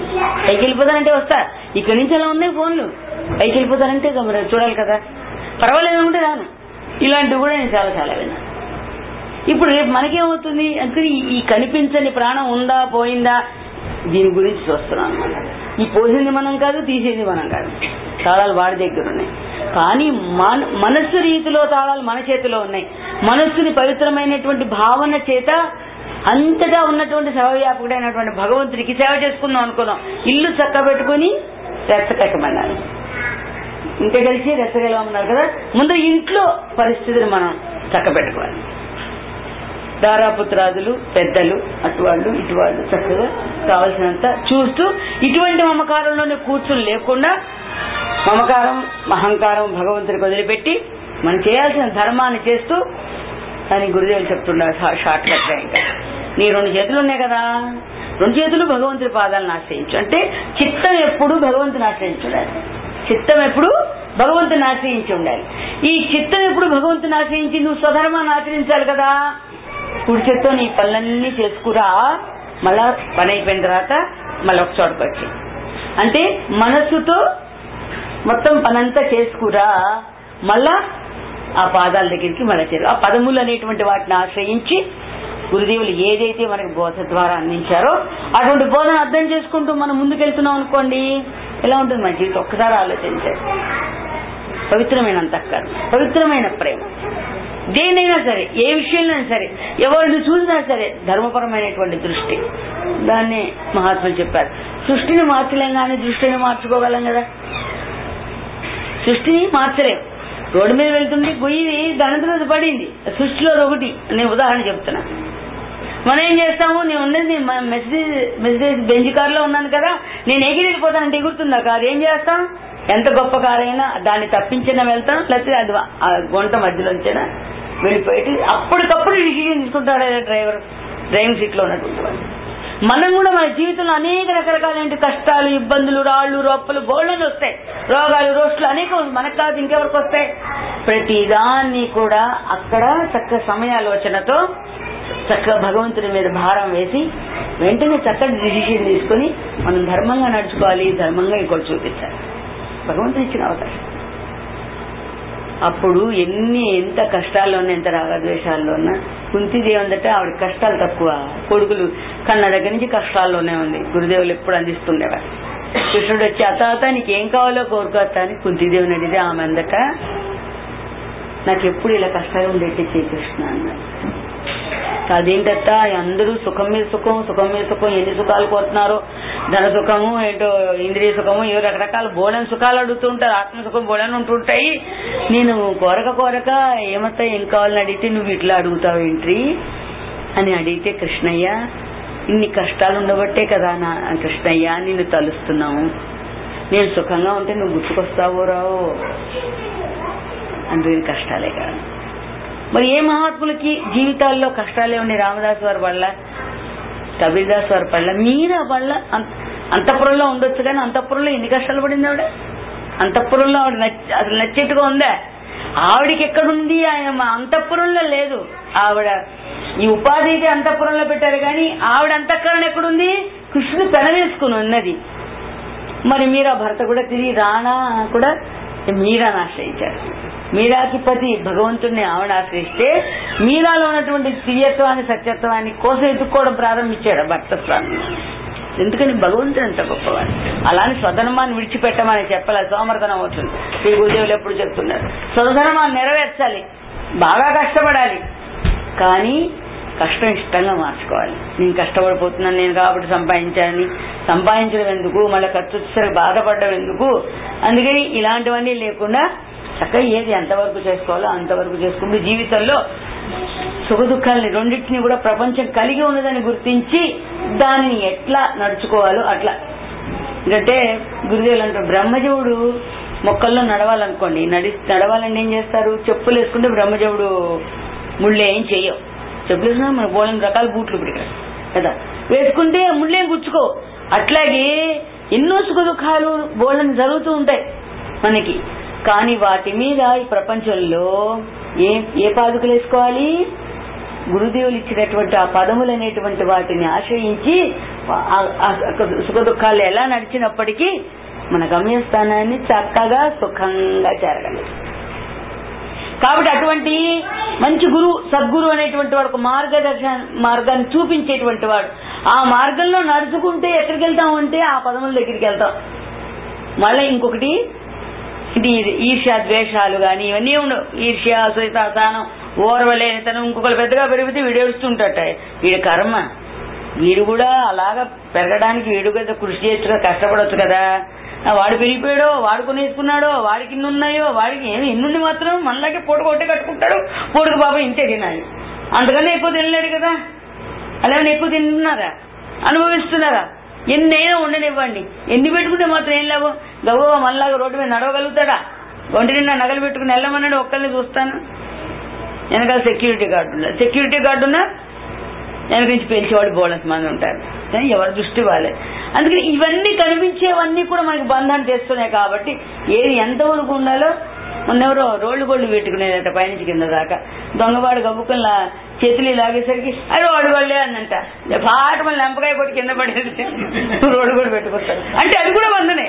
పైకి వెళ్ళిపోతానంటే వస్తా ఇక్కడి నుంచి అలా ఉన్నాయి ఫోన్లు పైకి వెళ్ళిపోతానంటే ఇక మరి చూడాలి కదా పర్వాలేదు అనుకుంటే రాను ఇలాంటివి కూడా నేను చాలా చాలా విన్నాను ఇప్పుడు రేపు మనకేమవుతుంది అందుకని ఈ- ఈ కనిపించని ప్రాణం ఉందా పోయిందా దీని గురించి చూస్తున్నాం అనమాట ఈ పోసింది మనం కాదు తీసేది మనం కాదు తాళాలు వాడి దగ్గర ఉన్నాయి కానీ మన మనస్సు రీతిలో తాళాలు మన చేతిలో ఉన్నాయి మనస్సుని పవిత్రమైనటువంటి భావన చేత అంతటా ఉన్నటువంటి సర్వవ్యాపకుడైనటువంటి భగవంతుడికి సేవ చేసుకుందాం అనుకున్నాం ఇల్లు చక్క పెట్టుకుని రెచ్చకెక్కమన్నారు ఇంత కలిసి రెచ్చగలమన్నారు కదా ముందు ఇంట్లో పరిస్థితిని మనం చక్క పెట్టుకోవాలి దారాపుత్రాదులు పెద్దలు అటువాళ్ళు ఇటువాళ్ళు చక్కగా కావలసినంత చూస్తూ ఇటువంటి మమకారంలోనే కూర్చుని లేకుండా మమకారం అహంకారం భగవంతుడికి వదిలిపెట్టి మనం చేయాల్సిన ధర్మాన్ని చేస్తూ అని గురుదేవులు చెప్తున్నారు షార్ట్ కట్ గా ఇంకా నీ రెండు చేతులు ఉన్నాయి కదా రెండు చేతులు భగవంతుడి పాదాలను ఆశ్రయించు అంటే చిత్తం ఎప్పుడు భగవంతుని ఆశ్రయించి ఉండాలి చిత్తం ఎప్పుడు భగవంతుని ఆశ్రయించి ఉండాలి ఈ చిత్తం ఎప్పుడు భగవంతుని ఆశ్రయించి నువ్వు స్వధర్మాన్ని ఆచరించాలి కదా కుడి చేత్తో నీ పనులన్నీ చేసుకురా మళ్ళా పని అయిపోయిన తర్వాత మళ్ళీ ఒక చోటకు వచ్చి అంటే మనస్సుతో మొత్తం పనంతా చేసుకురా మళ్ళా ఆ పాదాల దగ్గరికి మళ్ళీ చేరు ఆ పదములు అనేటువంటి వాటిని ఆశ్రయించి గురుదేవులు ఏదైతే మనకి బోధ ద్వారా అందించారో అటువంటి బోధన అర్థం చేసుకుంటూ మనం ముందుకెళ్తున్నాం అనుకోండి ఎలా ఉంటుంది మన జీవితం ఒక్కసారి ఆలోచించారు పవిత్రమైన అంతఃకరణ పవిత్రమైన ప్రేమ దేనైనా సరే ఏ విషయంలో సరే ఎవరిని చూసినా సరే ధర్మపరమైనటువంటి దృష్టి దాన్ని మహాత్ములు చెప్పారు సృష్టిని మార్చలేం కానీ దృష్టిని మార్చుకోగలం కదా సృష్టిని మార్చలేం రోడ్డు మీద వెళ్తుంటే గొయ్యి గణతంలో పడింది సృష్టిలో అది ఒకటి నేను ఉదాహరణ చెప్తున్నా మనం ఏం చేస్తాము నేను ఉన్నది మెసేజ్ మెసేజ్ బెంజ్ కార్ లో ఉన్నాను కదా నేను ఎగిరి వెళ్ళిపోతానంటే ఎగురుతుందా కారు ఏం చేస్తాం ఎంత గొప్ప కారు అయినా దాన్ని తప్పించినా వెళ్తాం లేకపోతే అది ఆ గుంట మధ్యలోంచైనా వెళ్ళిపోయి అప్పటికప్పుడు డిసిజన్ తీసుకుంటాడు డ్రైవర్ డ్రైవింగ్ సీట్ లో ఉన్నటువంటి వాడు మనం కూడా మన జీవితంలో అనేక రకరకాలైన కష్టాలు ఇబ్బందులు రాళ్ళు రొప్పలు గోళ్ళని వస్తాయి రోగాలు రోస్టులు అనేక మనకు కాదు ఇంకెవరికి వస్తాయి ప్రతి దాన్ని కూడా అక్కడ చక్క సమయాలోచనతో చక్కగా భగవంతుడి మీద భారం వేసి వెంటనే చక్కటి డిసిషన్ తీసుకుని మనం ధర్మంగా నడుచుకోవాలి ధర్మంగా ఇంకోటి చూపించాలి భగవంతుడు ఇచ్చిన అవకాశం అప్పుడు ఎన్ని ఎంత కష్టాల్లో ఉన్నా ఎంత రాగద్వేషాల్లో ఉన్నా కుంతిదేవి ఉందట ఆవిడ కష్టాలు తక్కువ కొడుకులు కన్న దగ్గర నుంచి కష్టాల్లోనే ఉంది గురుదేవులు ఎప్పుడు అందిస్తుండేవారు కృష్ణుడు వచ్చి అత అత నీకేం కావాలో కోరుకోతా అని కుంతిదేవిని అడిగితే ఆమె అందట నాకు ఎప్పుడు ఇలా కష్టాలు ఉండేట్టు చేయి కృష్ణ అన్నారు అదేంటత్త అందరూ సుఖం మీద సుఖం సుఖం మీద సుఖం ఎన్ని సుఖాలు కోరుతున్నారో ధన సుఖము ఏంటో ఇంద్రియ సుఖము ఏవో రకరకాల బోళని సుఖాలు అడుగుతుంటారు ఆత్మ సుఖం బోళని ఉంటుంటాయి నేను కోరక కోరక ఏమత్తా ఏం కావాలని అడిగితే నువ్వు ఇట్లా అడుగుతావు ఏంటి అని అడిగితే కృష్ణయ్య ఇన్ని కష్టాలు ఉండబట్టే కదా నా కృష్ణయ్య నిన్ను తలుస్తున్నావు నేను సుఖంగా ఉంటే నువ్వు గుర్తుకొస్తావో రావో అందుకని కష్టాలే కదా మరి ఏ మహాత్ములకి జీవితాల్లో కష్టాలే ఉన్నాయి రామదాస్ వారి వల్ల కబీర్దాస్ వారి పళ్ళ మీరా పళ్ళ అంతఃపురంలో ఉండొచ్చు కానీ అంతఃపురంలో ఎన్ని కష్టాలు పడింది ఆవిడ అంతఃపురంలో ఆవిడ నచ్చ- అసలు నచ్చేట్టుగా ఉందా ఆవిడకి ఎక్కడుంది ఆయన మా అంతఃపురంలో లేదు ఆవిడ ఈ ఉపాధి అయితే అంతఃపురంలో పెట్టారు కానీ ఆవిడ అంతఃకరణ ఎక్కడుంది కృష్ణుడు పెనవేసుకుని ఉన్నది మరి మీరా భర్త కూడా తిరిగి రానా కూడా మీరాను ఆశ్రయించారు మీరాకి పతి భగవంతుడిని ఆవిడ ఆశ్రయిస్తే మీరాలో ఉన్నటువంటి దివ్యత్వాన్ని సత్యత్వాన్ని కోసం ఎత్తుక్కోవడం ప్రారంభించాడు భర్త స్వామి ఎందుకని భగవంతుడు అంత గొప్పవాడు అలానే స్వధర్మాన్ని విడిచిపెట్టమని చెప్పాలి సోమర్థనం అవుతుంది శ్రీ గురుదేవులు ఎప్పుడు చెప్తున్నారు స్వధర్మాన్ని నెరవేర్చాలి బాగా కష్టపడాలి కానీ కష్టం ఇష్టంగా మార్చుకోవాలి నేను కష్టపడిపోతున్నాను నేను కాబట్టి సంపాదించాలని సంపాదించడం ఎందుకు మళ్ళీ ఖర్చు వచ్చేసరికి బాధపడడం ఎందుకు అందుకని ఇలాంటివన్నీ లేకుండా చక్కగా ఏది ఎంతవరకు చేసుకోవాలో అంతవరకు చేసుకుంటూ జీవితంలో సుఖ దుఃఖాలని రెండింటిని కూడా ప్రపంచం కలిగి ఉన్నదని గుర్తించి దానిని ఎట్లా నడుచుకోవాలో అట్లా ఎందుకంటే గురుదేవులు అంటారు బ్రహ్మజవుడు మొక్కల్లో నడవాలనుకోండి నడి నడవాలని ఏం చేస్తారు చెప్పులు వేసుకుంటే బ్రహ్మజవుడు ముళ్ళు ఏం చెయ్యవు చెప్పులు వేసుకున్నా మన బోలని రకాల బూట్లు ఇప్పుడు ఇక్కడ కదా వేసుకుంటే ముళ్ళేం గుచ్చుకో అట్లాగే ఎన్నో సుఖ దుఃఖాలు బోళ్ళని జరుగుతూ ఉంటాయి మనకి కానీ వాటి మీద ఈ ప్రపంచంలో ఏ ఏ పాదుకలు వేసుకోవాలి గురుదేవులు ఇచ్చినటువంటి ఆ పదములు అనేటువంటి వాటిని ఆశ్రయించి ఆ- ఆ సుఖ దుఃఖాలు ఎలా నడిచినప్పటికీ మన గమ్యస్థానాన్ని చక్కగా సుఖంగా చేరగలరు కాబట్టి అటువంటి మంచి గురువు సద్గురు అనేటువంటి వాడు ఒక మార్గదర్శన మార్గాన్ని చూపించేటువంటి వాడు ఆ మార్గంలో నడుచుకుంటే ఎక్కడికి వెళ్తాం అంటే ఆ పదముల దగ్గరికి వెళ్తాం మళ్ళీ ఇంకొకటి ఇది ఇది ఈర్ష్య ద్వేషాలు గాని ఇవన్నీ ఉండవు ఈర్ష్య అసహితానం ఓర్వలేనితనం ఇంకొకరు పెద్దగా పెరిగితే వీడు ఏడుస్తుంటట వీడి కర్మ వీడు కూడా అలాగా పెరగడానికి వీడు కదా కృషి చేయొచ్చు కదా కష్టపడొచ్చు కదా ఆ వాడు పెరిగిపోయాడో వాడు కొనేసుకున్నాడో వాడికి ఇన్ని ఉన్నాయో వాడికి ఏమి ఎన్నుండి మాత్రం మనలాగే పూట కొట్టే కట్టుకుంటాడు పూటకు బాబా ఇంతే తినాలి అంతకన్నా ఎక్కువ తినలేడు కదా అలాగే ఎక్కువ తింటున్నారా అనుభవిస్తున్నారా ఎన్నైనా ఉండనివ్వండి ఎన్ని పెట్టుకుంటే మాత్రం ఏం లాభం గవ్వ మనలాగా రోడ్డు మీద నడవగలుగుతాడా ఒంటి నిండా నగలు పెట్టుకుని వెళ్ళమన్నాడు ఒక్కరిని చూస్తాను వెనకాల సెక్యూరిటీ గార్డు ఉన్నారు సెక్యూరిటీ గార్డు ఉన్నా వెనక నుంచి పెంచేవాడు బోనస్ మంది ఉంటారు కానీ ఎవరి దృష్టి వాళ్ళే అందుకని ఇవన్నీ కనిపించేవన్నీ కూడా మనకి బంధాన్ని తెస్తున్నాయి కాబట్టి ఏది ఎంతవరకు ఉండాలో మొన్నెవరో రోడ్లు గోళ్ళు పెట్టుకునేదట పైనుంచి కింద దాకా దొంగవాడు గబుక్కల చేతులు లాగేసరికి అయ్యో వాడు వాళ్ళే అందంట పాట మళ్ళీ ఎంపకాయ కొట్టి కింద పడేది రోడ్డు కూడా పెట్టుకొస్తారు అంటే అది కూడా వందనే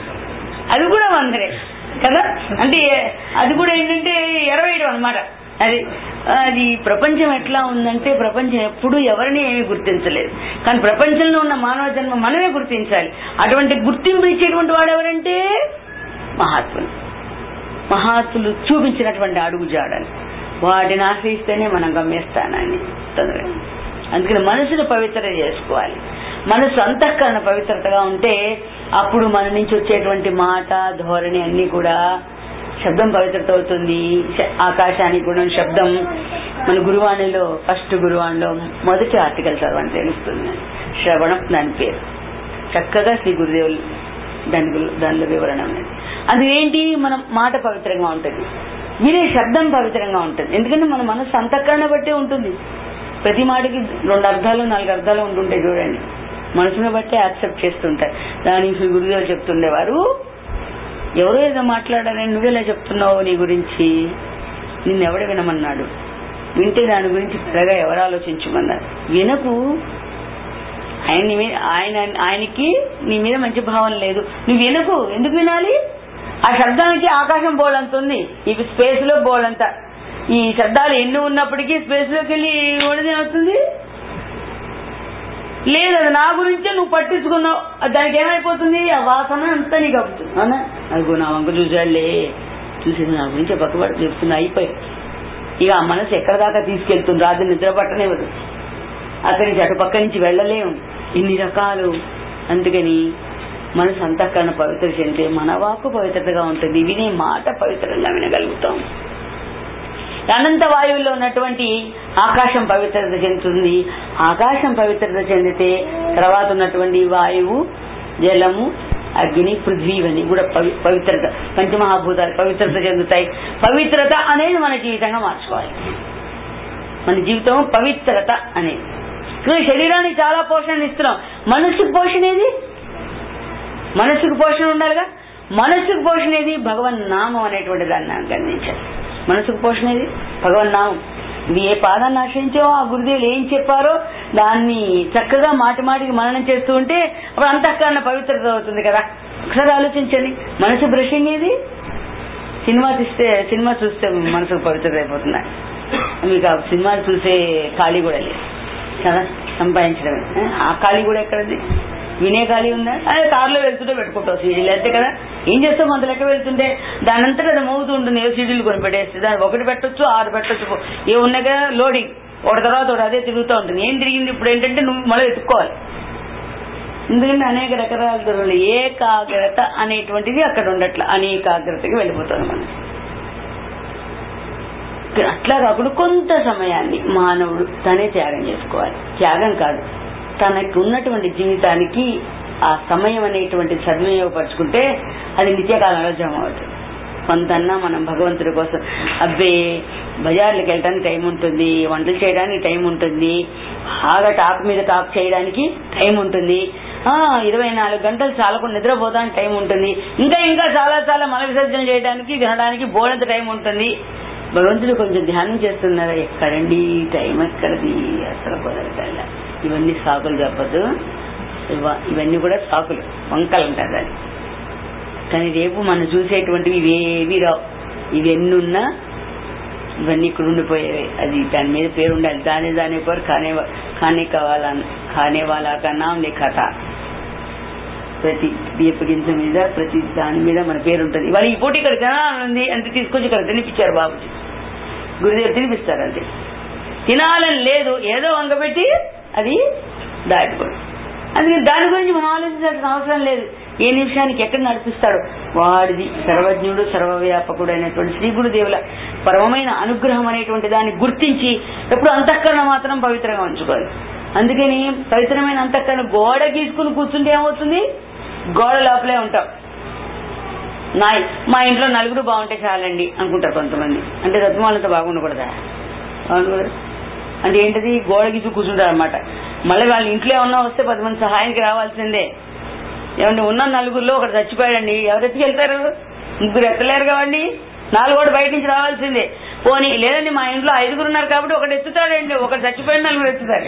అది కూడా వందనే కదా అంటే అది కూడా ఏంటంటే ఎరవేయడం అనమాట అది అది ప్రపంచం ఎట్లా ఉందంటే ప్రపంచం ఎప్పుడూ ఎవరిని ఏమీ గుర్తించలేదు కానీ ప్రపంచంలో ఉన్న మానవ జన్మ మనమే గుర్తించాలి అటువంటి గుర్తింపు ఇచ్చేటువంటి వాడు ఎవరంటే మహాత్ములు మహాత్ములు చూపించినటువంటి అడుగు జాడలు వాటిని ఆశ్రయిస్తేనే మనం గమ్యస్థానాన్ని తొందరగా అందుకని మనసును పవిత్ర చేసుకోవాలి మనసు అంతఃకరణ పవిత్రతగా ఉంటే అప్పుడు మన నుంచి వచ్చేటువంటి మాట ధోరణి అన్ని కూడా శబ్దం పవిత్రత అవుతుంది శ- ఆకాశానికి కూడా శబ్దం మన గురువాణిలో ఫస్ట్ గురువాణిలో మొదటి ఆర్టికల్ చదవని తెలుస్తుంది శ్రవణం దాని పేరు చక్కగా శ్రీ గురుదేవులు దాని గురి- దానిలో వివరణ ఉన్నది అది ఏంటి మన మాట పవిత్రంగా ఉంటుంది వినే శబ్దం పవిత్రంగా ఉంటుంది ఎందుకంటే మన మనసు అంతఃకరణ బట్టే ఉంటుంది ప్రతి మాటకి రెండు అర్థాలు నాలుగు అర్థాలు ఉంటుంటాయి చూడండి మనసును బట్టే యాక్సెప్ట్ చేస్తుంటారు దానికి శ్రీ గురుదేవులు చెప్తుండేవారు ఎవరో ఏదో మాట్లాడారని నువ్వెలా చెప్తున్నావు నీ గురించి నిన్నెవడ వినమన్నాడు వింటే దాని గురించి పెద్దగా ఎవరు ఆలోచించమన్నారు వినకు ఆయన నీ మీద ఆయన ఆయనకి నీ మీద మంచి భావన లేదు నువ్వు వినకు ఎందుకు వినాలి ఆ శబ్దానికి ఆకాశం బోలంత ఉంది ఇవి స్పేస్ లో బోలంత ఈ శబ్దాలు ఎన్ని ఉన్నప్పటికీ స్పేస్ లోకి వెళ్ళి ఏమవుతుంది లేదు అది నా గురించే నువ్వు పట్టించుకున్నావు అది దానికి ఏమైపోతుంది ఆ వాసన అంతా నీకు అవుతుంది అవునా అదిగో నా వంక చూసాడులే చూసింది నా గురించి పక్కబడి చెప్తున్నా అయిపోయి ఇక ఆ మనసు ఎక్కడ దాకా తీసుకెళ్తుంది రాత్రి నిద్ర పట్టనివ్వదు అక్కడి నుంచి అటు పక్క నుంచి వెళ్ళలేము ఇన్ని రకాలు అందుకని మనసు అంతఃకరణ పవిత్ర చెందితే మన వాక్కు పవిత్రతగా ఉంటుంది వినే మాట పవిత్రంగా వినగలుగుతాం అనంత వాయువుల్లో ఉన్నటువంటి ఆకాశం పవిత్రత చెందుతుంది ఆకాశం పవిత్రత చెందితే తర్వాత ఉన్నటువంటి వాయువు జలము అగ్ని పృథ్వీ ఇవన్నీ కూడా పవి- పవిత్రత పంచమహాభూతాలు పవిత్రత చెందుతాయి పవిత్రత అనేది మన జీవితంగా మార్చుకోవాలి మన జీవితం పవిత్రత అనేది ఇక్కడ శరీరానికి చాలా పోషణ ఇస్తున్నాం మనసుకు పోషణ ఏది మనసుకు పోషణ ఉండాలిగా మనసుకు పోషణ ఏది భగవన్ నామం అనేటువంటి దాన్ని నాకు అందించాలి మనసుకు పోషణ ఏది భగవన్ నామం ఇది ఏ పాదాన్ని ఆశ్రయించో ఆ గురుదేవులు ఏం చెప్పారో దాన్ని చక్కగా మాటి మాటికి మననం చేస్తూ ఉంటే అప్పుడు అంతఃకరణ పవిత్రత అవుతుంది కదా ఒకసారి ఆలోచించండి మనసు బ్రషింగ్ ఏది సినిమా చూస్తే సినిమా చూస్తే మనసుకు పవిత్రత అయిపోతున్నాయి మీకు ఆ సినిమాలు చూసే ఖాళీ కూడా లేదు కదా సంపాదించడమే ఏ? ఆ ఖాళీ కూడా ఎక్కడది వినే ఖాళీ ఉందా అదే కారులో వెళ్తుంటే పెట్టుకుంటావు సీడీలు అంతే కదా ఏం చేస్తావు అంత లెక్క వెళ్తుంటే దాని అంతటా అది మోగుతూ ఉంటుంది ఏ సీడీలు కొని పెట్టేస్తే దాన్ని ఒకటి పెట్టొచ్చు ఆరు పెట్టొచ్చు ఏ ఉన్నాయి కదా లోడింగ్ ఒకటి తర్వాత ఒకటి అదే తిరుగుతూ ఉంటుంది ఏం తిరిగింది ఇప్పుడు ఏంటంటే నువ్వు మళ్ళీ వెతుక్కోవాలి ఎందుకంటే అనేక రకరకాల ధరలు ఏకాగ్రత అనేటువంటిది అక్కడ ఉండట్ల అనేకాగ్రతకి వెళ్ళిపోతుంది మనం అట్లా కాకుండా కొంత సమయాన్ని మానవుడు తనే త్యాగం చేసుకోవాలి త్యాగం కాదు తనకు ఉన్నటువంటి జీవితానికి ఆ సమయం అనేటువంటి సద్వినియోగపరుచుకుంటే అది నిత్యకాలంలో జమ అవుతుంది కొంతన్నా మనం భగవంతుడి కోసం అబ్బే బజార్లకు వెళ్ళడానికి టైం ఉంటుంది వంటలు చేయడానికి టైం ఉంటుంది బాగా టాప్ మీద టాప్ చేయడానికి టైం ఉంటుంది ఆ ఇరవై నాలుగు గంటలు చాలకుండా నిద్రపోతానికి టైం ఉంటుంది ఇంకా ఇంకా చాలా చాలా మల విసర్జన చేయడానికి వినడానికి బోడంత టైం ఉంటుంది భగవంతుడు కొంచెం ధ్యానం చేస్తున్నారా ఎక్కడండి టైం ఎక్కడది అసలు కుదరటల్లా ఇవన్నీ సాకులు చెప్పదు ఇవ- ఇవన్నీ కూడా సాకులు వంకలు అంటారు దాన్ని కానీ రేపు మనం చూసేటువంటివి ఇవేవి రావు ఇవి ఎన్నున్నా ఇవన్నీ ఇక్కడ ఉండిపోయేవి అది దాని మీద పేరు ఉండాలి దాని దాని पर खाने वा- खाने का वाला खाने वाला का नाम लिखा था ప్రతి బియ్యపు గింజ మీద ప్రతి దాని మీద మన పేరు ఉంటుంది ఇవాళ ఈ పోటీ ఇక్కడ ఉంది అంతే తీసుకొచ్చి ఇక్కడ తినిపించారు బాబుజీ గురుదేవుడు తినిపిస్తారు అంతే తినాలని లేదు ఏదో వంగబెట్టి అది దాటిపోయి అందుకని దాని గురించి మనం ఆలోచించాల్సిన అవసరం లేదు ఏ నిమిషానికి ఎక్కడ నడిపిస్తాడు వాడిది సర్వజ్ఞుడు సర్వవ్యాపకుడు అయినటువంటి శ్రీ గురుదేవుల పరమమైన అనుగ్రహం అనేటువంటి దాన్ని గుర్తించి ఎప్పుడు అంతఃకరణ మాత్రం పవిత్రంగా ఉంచుకోవాలి అందుకని పవిత్రమైన అంతఃకరణ గోడ గీసుకుని కూర్చుంటే ఏమవుతుంది గోడ లోపలే ఉంటాం నా మా ఇంట్లో నలుగురు బాగుంటే చాలండి అనుకుంటారు కొంతమంది అంటే తత్వాలంతా బాగుండకూడదా బాగుండకూడదు అంటే ఏంటది గోడ గీసు కూర్చుంటారు అనమాట మళ్ళీ వాళ్ళ ఇంట్లో ఏమన్నా వస్తే పది మంది సహాయానికి రావాల్సిందే ఏమంటే ఉన్న నలుగురిలో ఒకటి చచ్చిపోయాడండి ఎవరు ఎత్తుకెళ్తారు ముగ్గురు ఎత్తలేరు కదండి నాలుగు కూడా బయట నుంచి రావాల్సిందే పోనీ లేదండి మా ఇంట్లో ఐదుగురు ఉన్నారు కాబట్టి ఒకటి ఎత్తుతాడండి ఒకటి చచ్చిపోయిన నలుగురు ఎత్తుతారు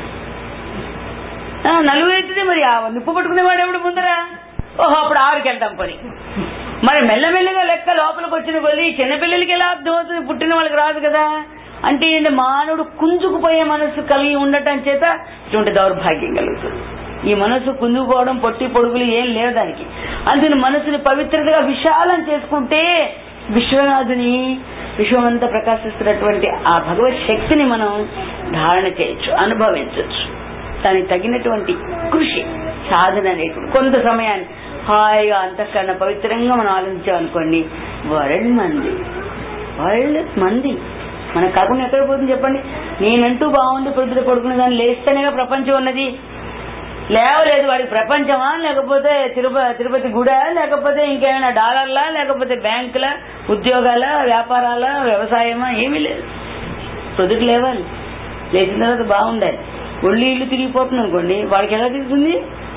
ఆ, నలుగురు ఎత్తితే మరి ఆ నిప్పు పట్టుకునేవాడు ఎవడు ముందరా ఓహో అప్పుడు ఆరుకి వెళ్తాం పని మరి మెల్లమెల్లగా లెక్క లోపలికి వచ్చిన కొద్ది చిన్నపిల్లలకి ఎలా అర్థం అవుతుంది పుట్టిన వాళ్ళకి రాదు కదా అంటే ఏంటి మానవుడు కుంజుకుపోయే మనసు కలిగి ఉండటం చేత ఇటువంటి దౌర్భాగ్యం కలుగుతుంది ఈ మనసు కుంజుకుపోవడం పొట్టి పొడుగులు ఏం లేవు దానికి అందుకని మనసుని పవిత్రతగా విశాలం చేసుకుంటే విశ్వనాథుని విశ్వమంతా ప్రకాశిస్తున్నటువంటి ఆ భగవత్ శక్తిని మనం ధారణ చేయొచ్చు అనుభవించవచ్చు దానికి తగినటువంటి కృషి సాధన అనేటువంటి కొంత సమయాన్ని హాయిగా అంతఃకరణ పవిత్రంగా మనం ఆలోచించామనుకోండి వరల్డ్ మంది వరల్డ్ మంది మనకు కాకుండా ఎక్కడ పోతుంది చెప్పండి నేనంటూ బాగుంది పొద్దున పడుకునే దాన్ని లేస్తేనేగా ప్రపంచం ఉన్నది లేవలేదు వాడికి ప్రపంచమా లేకపోతే తిరుపతి తిరుపతి గుడా లేకపోతే ఇంకేమైనా డాలర్లా లేకపోతే బ్యాంకుల ఉద్యోగాల వ్యాపారాల వ్యవసాయమా ఏమీ లేదు పొద్దుకు లేవాలి లేచిన తర్వాత బాగుండాలి ఒళ్ళు ఇల్లు తిరిగిపోతుంది అనుకోండి వాడికి ఎలా తిరుగుతుంది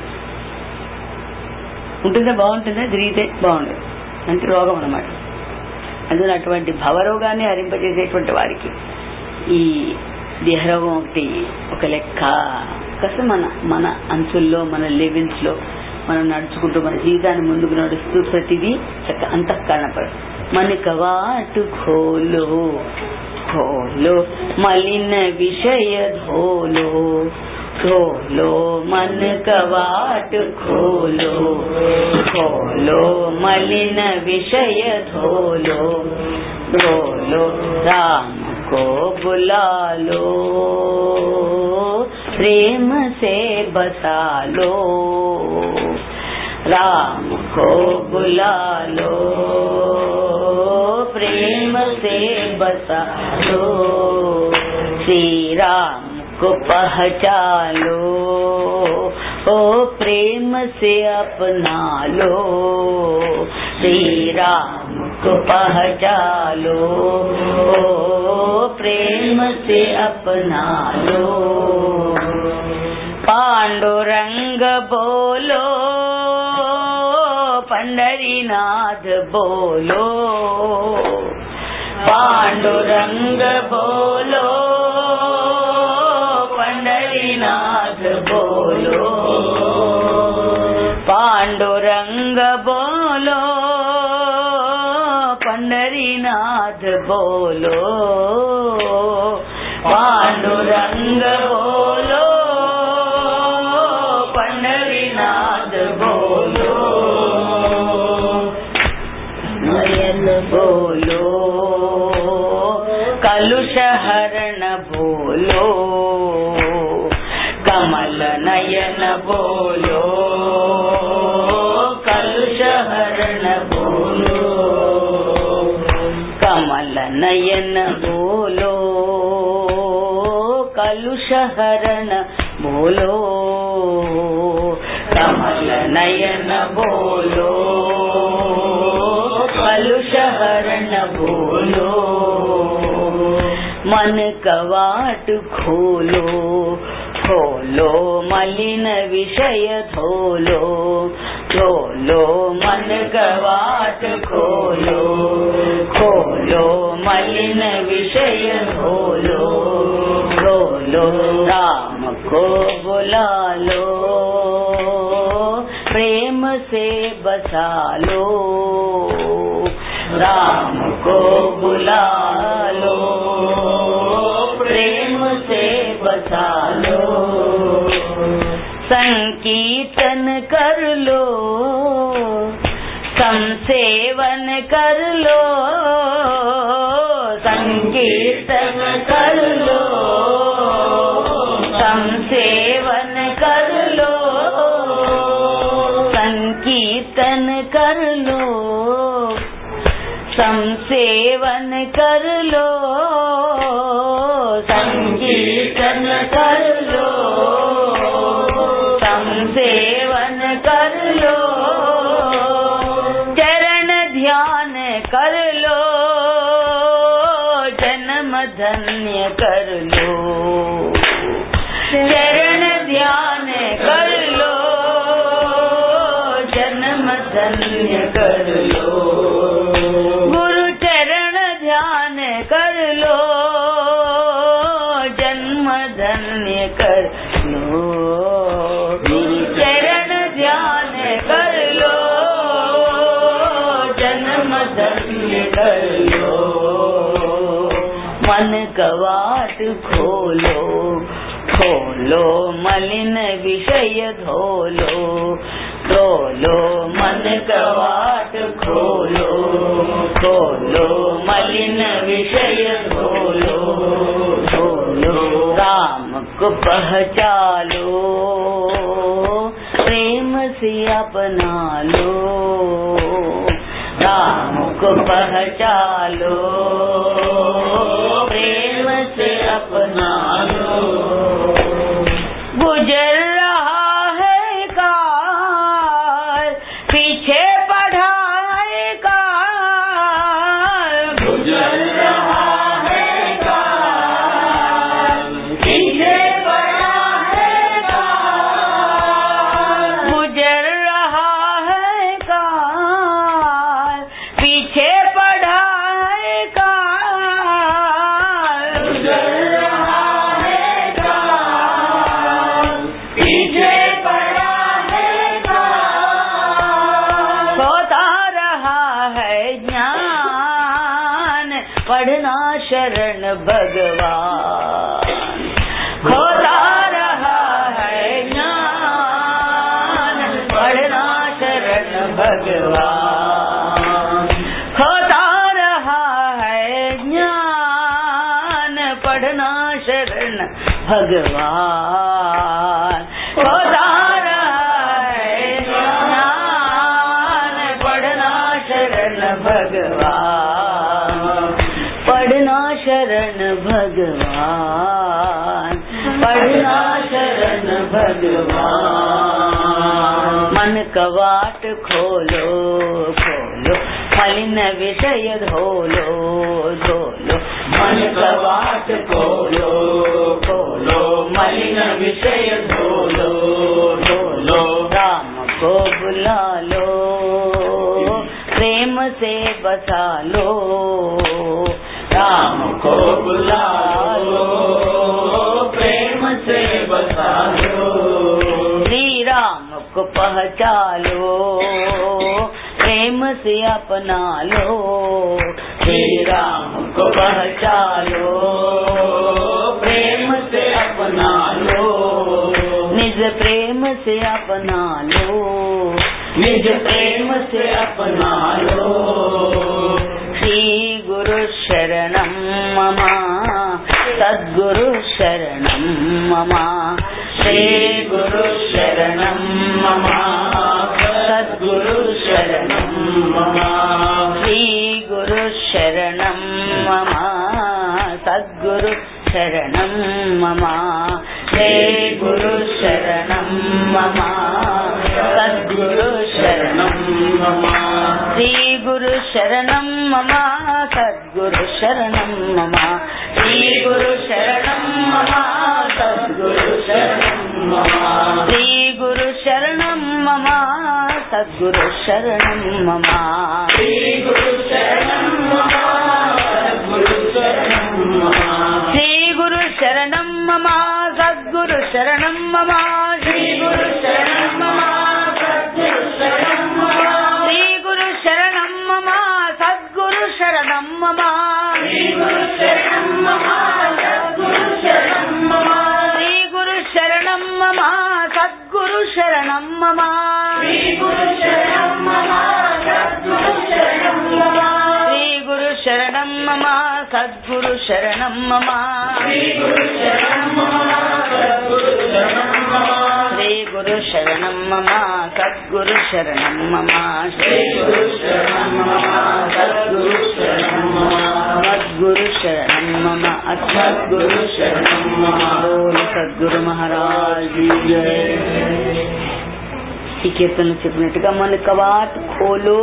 ఉంటుందా బాగుంటుందా తిరిగితే బాగుండదు అంటే రోగం అన్నమాట అందుకని అటువంటి భవరోగాన్ని హరింపజేసేటువంటి వారికి ఈ దేహరోగం ఒకటి ఒక లెక్క కాస్త మన మన అంచుల్లో మన లెవెల్స్ లో మనం నడుచుకుంటూ మన జీవితాన్ని ముందుకు నడుస్తూ ప్రతిదీ చక్క అంతఃకరణ పడు మన కవాటు ఖోలో ఖోలో మలిన విషయ ధోలో खोलो मन कवाट खोलो खोलो मलिन विषय धोलो धोलो राम को बुला लो प्रेम से बसा लो राम को बुला लो प्रेम से बसा लो श्री राम को पहचानो ओ प्रेम से अपना लो श्री राम को पहचानो ओ प्रेम से अपना लो पांडुरंग बोलो पंडरीनाथ बोलो पांडुरंग बोलो पंडरीनाथ बोलो पांडुरंग बोलो पंडरीनाथ बोलो पांडुरंग बोलो पंडरीनाथ बोलो नयन बोलो कलुष हरण बोलो कमल नयन बोलो कलुष हरण बोलो कमल नयन बोलो कलुष हरण बोलो कमल नयन बोलो कलुष हरण बोलो मन कवाट खोलो खोलो मलिन विषय धोलो धोलो मन कवाट खोलो खोलो मलिन विषय धोलो धोलो राम को बुला लो बसा लो राम को बुला लो प्रेम से बसा लो संकीर्तन कर लो संसेवन कर लो संकीर्तन कर लो संसेवन कर लो संकीर्तन कर लो संसेवन कर लो संकीर्तन कर लो संसेवन कर लो चरण ध्यान कर लो जन्म धन्य कर लो चरण ध्यान कर लो जन्म धन्य कर लो गुरु चरण ध्यान कर लो जन्म धन्य कर लो गुरु चरण ध्यान कर लो जन्म धन्य कर लो मन कवाट खोलो खोलो मलिन विषय धोलो धोलो मन कवाट खोलो खोलो मलिन विषय धोलो धोलो राम को पहचालो प्रेम से अपना लो राम को पहचालो प्रेम से अपना लो गुजर रहा है काल पीछे पढ़ाए काल गुजर रहा है काल पीछे पढ़ा है काल गुजर रहा है काल पीछे पढ़ा है काल गुजर रहा है काल पीछे पड़ा है काल होता रहा है ज्ञान पढ़ना शरण भगवान होता रहा है ज्ञान पढ़ना शरण भगवान होता रहा है ज्ञान पढ़ना शरण भगवान होता रहा है ज्ञान पढ़ना शरण भगवान पढ़ना शरण भगवान पढ़ना शरण भगवान मन कवाट खोलो खोलो मलिन विषय धोलो धोलो मन कवाट खोलो खोलो मलिन विषय धोलो धोलो राम को बुला लो प्रेम से बसा लो राम को बुला लो प्रेम से बसा लो श्री राम को पहचालो प्रेम से अपना लो श्री राम को पहचालो प्रेम से अपना लो निज प्रेम से अपना लो निज प्रेम से अपना लो श्री गुरु शरणं मम सद्गुरु शरणं मम श्री गुरु शरणं मम सद्गुरु शरणं मम श्री गुरु शरणं मम सद्गुरु शरणं मम श्री गुरु शरणं मम सद्गुरु शरणं मम श्री गुरु शरणं मम सद्गुरु शरणं मम श्री गुरु शरणं मम सद्गुरु शरणं मम श्री गुरु शरणं मम सद्गुरु शरणं मम श्री गुरु शरणं मम सद्गुरु शरणं मम श्री गुरु शरणं मम सद्गुरु शरणं मम श्री गुरु शरणं मम सद्गुरु शरणं मम సద్గురు శరణం మమ శ్రీ గురు శరణం మమ సద్గురు శరణం మమ శ్రీ గురు శరణం మమ సద్గురు శరణం మమ సద్గురు శరణం మమ అసద్గురు శరణం మమ బోలు సద్గురు మహారాజ్ కీ జై ఈ కీర్తనలు చెప్పినట్టుగా మన కవాత్ ఖోలు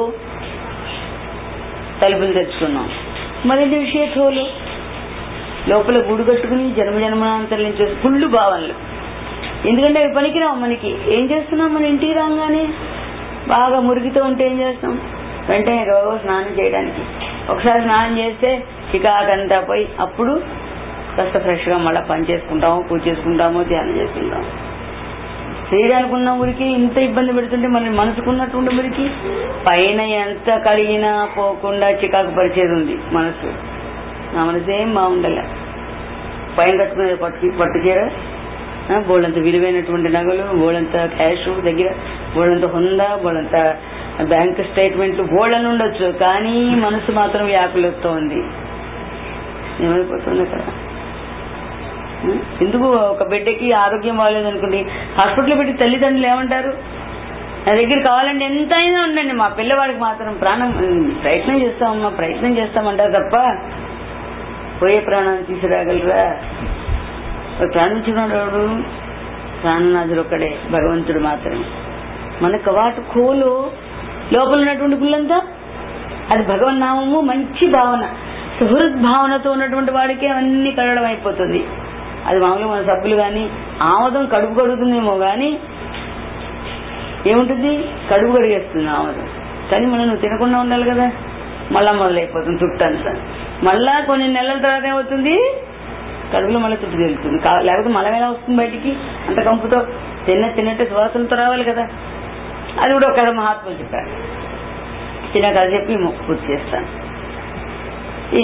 తలుపులు తెచ్చుకున్నాం మరిన్ని విషయ ఖోలు లోపల గూడు కట్టుకుని జన్మ జన్మనాంతరం నుంచి కుళ్ళు భావనలు ఎందుకంటే అవి పనికిరావు మనకి ఏం చేస్తున్నాం మన ఇంటికి రాగానే బాగా మురికితో ఉంటే ఏం చేస్తాం వెంటనే రోజు స్నానం చేయడానికి ఒకసారి స్నానం చేస్తే చికాకంతా పోయి అప్పుడు కాస్త ఫ్రెష్ గా మళ్ళీ పని చేసుకుంటాము పూజ చేసుకుంటాము ధ్యానం చేసుకుంటాము శరీరానికి ఉన్న ఊరికి ఇంత ఇబ్బంది పెడుతుంటే మన మనసుకున్నటువంటి ఊరికి పైన ఎంత కడిగినా పోకుండా చికాకు పరిచేది ఉంది మనసు నా మనసు ఏం బాగుండలే పైన కట్టుకునే పట్టు పట్టు చీర ఆ, బోళ్ళంత విలువైనటువంటి నగలు బోళ్ళంత క్యాష్ దగ్గర బోళ్ళంత హుందా బోళ్ళంత బ్యాంక్ స్టేట్మెంట్లు బోళ్ళని ఉండొచ్చు కానీ మనసు మాత్రం వ్యాకులతో ఉంది ఏమైపోతుంది అక్కడ ఆ, ఎందుకు ఒక బిడ్డకి ఆరోగ్యం బాగాలేదు అనుకోండి హాస్పిటల్ పెట్టి తల్లిదండ్రులు ఏమంటారు నా దగ్గర కావాలంటే ఎంత అయినా ఉండండి మా పిల్లవాడికి మాత్రం ప్రాణం ప్రయత్నం చేస్తామమ్మా ప్రయత్నం చేస్తామంటారు తప్ప పోయే ప్రాణాన్ని తీసుకురాగలరా ప్రాణించినాడు ఎవడు ప్రాణనాథుడు ఒక్కడే భగవంతుడు మాత్రమే మన కవాటు కోలు లోపల ఉన్నటువంటి పుల్లంతా అది భగవన్నామము మంచి భావన సుహృద్ భావనతో ఉన్నటువంటి వాడికి అన్ని కడగడం అయిపోతుంది అది మామూలుగా మన సబ్బులు గాని ఆమదం కడుపు కడుగుతుందేమో గాని ఏముంటుంది కడుపు కడిగేస్తుంది ఆమదం కానీ మనం నువ్వు తినకుండా ఉండాలి కదా మళ్ళా మొదలైపోతుంది చుట్టంతా మళ్ళా కొన్ని నెలల తర్వాత ఏమవుతుంది కడుపులో మళ్ళీ చుట్టూ తెలుస్తుంది కా- లేకపోతే మలం ఎలా వస్తుంది బయటికి అంత కంపుతో తిన్న తిన్నట్టు సువాసనతో రావాలి కదా అది కూడా ఒక మహాత్ములు చెప్పారు చిన్న కథ చెప్పి ము- పూర్తి చేస్తాను ఈ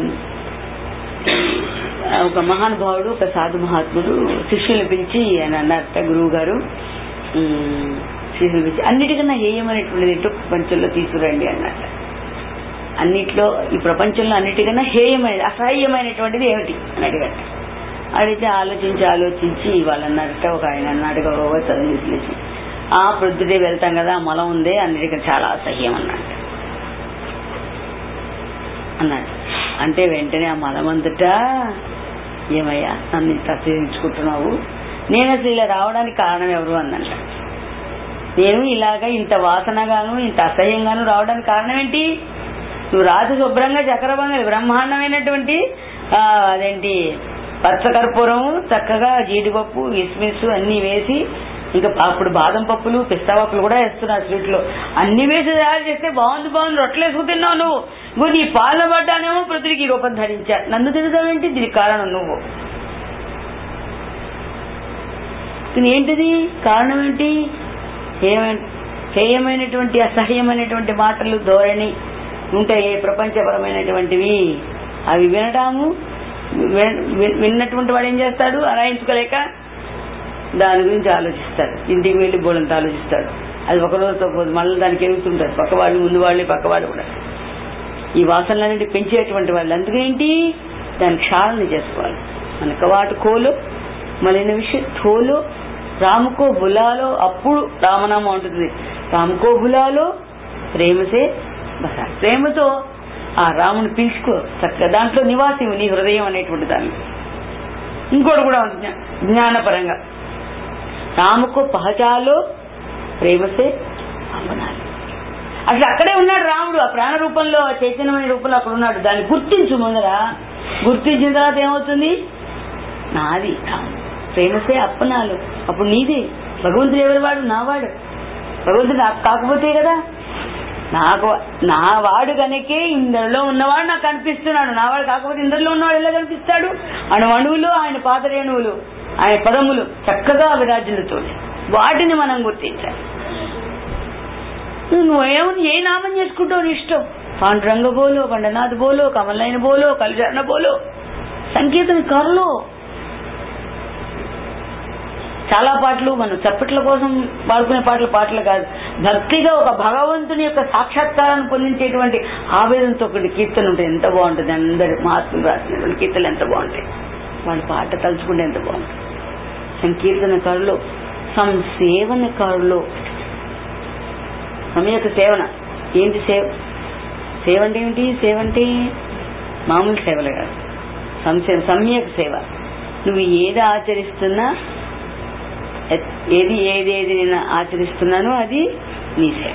ఆ, ఒక మహానుభావుడు ఒక సాధు మహాత్ముడు శిష్యులు పిలిచి ఆయన అన్నారట గురువు గారు ఉమ్, శిష్యులు పిలిచి అన్నిటికన్నా హేయమైనటువంటిది ఏంటో ప్రపంచంలో తీసుకురండి అన్నట్ట అన్నిట్లో ఈ ప్రపంచంలో అన్నిటికన్నా హేయమైన అసహ్యమైనటువంటిది ఏమిటి అని అడిగాట అడిగితే ఆలోచించి ఆలోచించి వాళ్ళు అన్నారట ఒక ఆయన అన్నాడుగా ఓ చదివి విశ్లేషి ఆ ప్రొద్దుటే వెళ్తాం కదా ఆ మలం ఉందే అన్నిటికన్నా చాలా అసహ్యం అన్నాడు అన్నాడు అంటే వెంటనే ఆ మలమంతటా ఏమయ్యా నన్ను ఇంత అసహించుకుంటున్నావు నేను అసలు ఇలా రావడానికి కారణం ఎవరు అన్నట్ట నేను ఇలాగా ఇంత వాసనగాను ఇంత అసహ్యంగాను రావడానికి కారణం ఏంటి నువ్వు రాత్రి శుభ్రంగా చక్రబంగా బ్రహ్మాండమైనటువంటి ఆ, అదేంటి పచ్చకర్పూరం చక్కగా జీడిపప్పు కిస్మిస్ అన్ని వేసి ఇంకా అప్పుడు బాదం పప్పులు పిస్తా పప్పులు కూడా వేస్తున్నారు స్వీట్ లో అన్ని వేసి తయారు చేస్తే బాగుంది బాగుంది రొట్టెలు వేసుకు తిన్నావు నువ్వు ఇంకో నీ పాలన పడ్డానేమో పృథ్వీకి ఈ రూపం ధరించా నన్ను తిరుగుతావేంటి దీనికి కారణం నువ్వు కానీ ఏంటిది కారణం ఏంటి హేయమైన- హేయమైనటువంటి అసహ్యమైనటువంటి మాటలు ధోరణి ఉంటాయి ప్రపంచపరమైనటువంటివి అవి వినటాము విన- విన్- విన్నటువంటి వాడు ఏం చేస్తాడు అరాయించుకోలేక దాని గురించి ఆలోచిస్తాడు ఇంటికి వెళ్ళి బోలంత ఆలోచిస్తాడు అది ఒక రోజుతో పోదు మళ్ళీ దానికి ఎగుతుంటారు పక్కవాళ్ళు ముందు వాళ్ళు పక్కవాళ్ళు కూడా ఈ వాసనలన్నిటి పెంచేటువంటి వాళ్ళు అందుకేంటి దాని క్షాళన చేసుకోవాలి మన కవాటు కోలు మలిన విషయం థోలో రాముకో బులాలో అప్పుడు రామనామం ఉంటుంది రాముకో బులాలో ప్రేమసే బస ప్రేమతో ఆ రాముని పిలుచుకో చక్కగా దాంట్లో నివాసి నీ హృదయం అనేటువంటి దాన్ని ఇంకోటి కూడా ఉంది జ్ఞా- జ్ఞానపరంగా రాముకో పహచాలో ప్రేమసే అపనాలి అసలు అక్కడే ఉన్నాడు రాముడు ఆ ప్రాణ రూపంలో ఆ చైతన్యమైన రూపంలో అక్కడ ఉన్నాడు దాన్ని గుర్తించు ముందర గుర్తించిన తర్వాత ఏమవుతుంది నాది రాముడు ప్రేమసే అప్పనాలు అప్పుడు నీది భగవంతుడు ఎవరి వాడు నావాడు భగవంతుడు నాకు కాకపోతే కదా నాకు నా వాడు కనుకే ఇందరిలో ఉన్నవాడు నాకు కనిపిస్తున్నాడు నా వాడు కాకపోతే ఇందరిలో ఉన్నవాడు ఎలా కనిపిస్తాడు ఆయన అణువులు ఆయన పాతరేణువులు ఆయన పదములు చక్కగా విరాజులతో వాటిని మనం గుర్తించాలి నువ్వేమో ఏ నామం చేసుకుంటావు నీ ఇష్టం పాండురంగ బోలో పండనాథ్ బోలో కమలైన బోలో కలిచరణ బోలో సంకీర్తన కరలో చాలా పాటలు మనం చప్పట్ల కోసం పాడుకునే పాటలు పాటలు కాదు భక్తిగా ఒక భగవంతుని యొక్క సాక్షాత్కారాన్ని పొందించేటువంటి ఆవేదనతో ఒకటి కీర్తన ఉంటుంది ఎంత బాగుంటుంది అందరు మహాత్ములు రాసినటువంటి కీర్తనలు ఎంత బాగుంటాయి వాళ్ళ పాట తలుచుకుంటే ఎంత బాగుంటుంది సంకీర్తనకారులు సంసేవనకారులు సమయక సేవన ఏంటి సేవ సేవ అంటే ఏమిటి సేవ అంటే మామూలు సేవలు కాదు సంశయ సమ్యక సేవ నువ్వు ఏది ఆచరిస్తున్నా ఎ- ఏది ఏదేది నేను ఆచరిస్తున్నానో అది నీ సేవ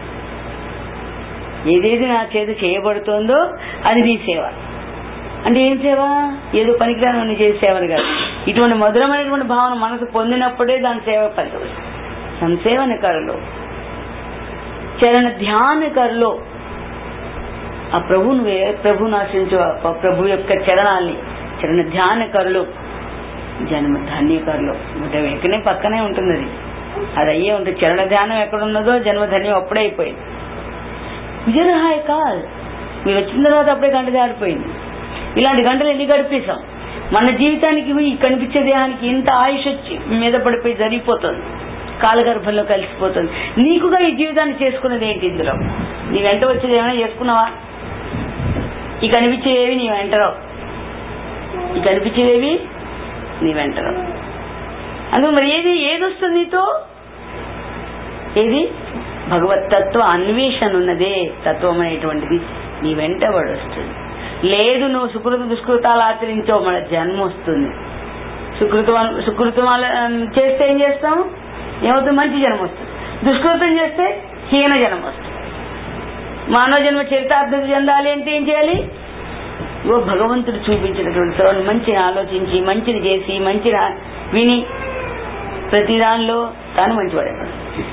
ఏదేది నా చేత చేయబడుతోందో అది నీ సేవ అంటే ఏం సేవ ఏదో పనికిరాని నువ్వు చేసే సేవలు కాదు ఇటువంటి మధురమైనటువంటి భావన మనసు పొందినప్పుడే దాని సేవ ఫలితం సంసేవనకారులు చరణ ధ్యానకారులు ఆ ప్రభువును వే- ప్రభువును ఆశ్రయించు ఆ ప్రభు యొక్క చరణాల్ని చరణ ధ్యానకారులు జన్మ ధాన్యకారులు అంటే వెంకనే పక్కనే ఉంటుంది అది అది అయ్యే ఉంటుంది చరణ ధ్యానం ఎక్కడున్నదో జన్మధన్యం అప్పుడే అయిపోయింది విజయరహాయ కాల్ మీరు వచ్చిన తర్వాత అప్పుడే గంట దాడిపోయింది ఇలాంటి గంటలు ఎన్ని గడిపేశాం మన జీవితానికి ఈ కనిపించే దేహానికి ఇంత ఆయుష్ వచ్చి మీద పడిపోయి జరిగిపోతుంది కాలగర్భంలో కలిసిపోతుంది నీకుగా ఈ జీవితాన్ని చేసుకున్నది ఏంటి ఇందులో నీ వెంట వచ్చేది ఏమైనా చేసుకున్నావా ఈ కనిపించేవి నీ వెంటరావు ఈ కనిపించేవి నీ వెంటరావు అందుకు మరి ఏది ఏది వస్తుంది నీతో ఏది భగవతత్వ అన్వేషణ ఉన్నదే తత్వం అనేటువంటిది నీ వెంటబడి వస్తుంది లేదు నువ్వు సుకృత దుష్కృతాలు ఆచరించావు మన జన్మ వస్తుంది సుకృతం సుకృతం అల- చేస్తే ఏం చేస్తాం ఏమవుతుంది మంచి జన్మ వస్తుంది దుష్కృతం చేస్తే హీన జన్మ వస్తుంది మానవ జన్మ చరితార్థత చెందాలి అంటే ఏం చేయాలి ఓ భగవంతుడు చూపించినటువంటి సర్వం మంచిని ఆలోచించి మంచిని చేసి మంచిని ఆ- విని ప్రతి దానిలో తాను మంచివాడేవాడు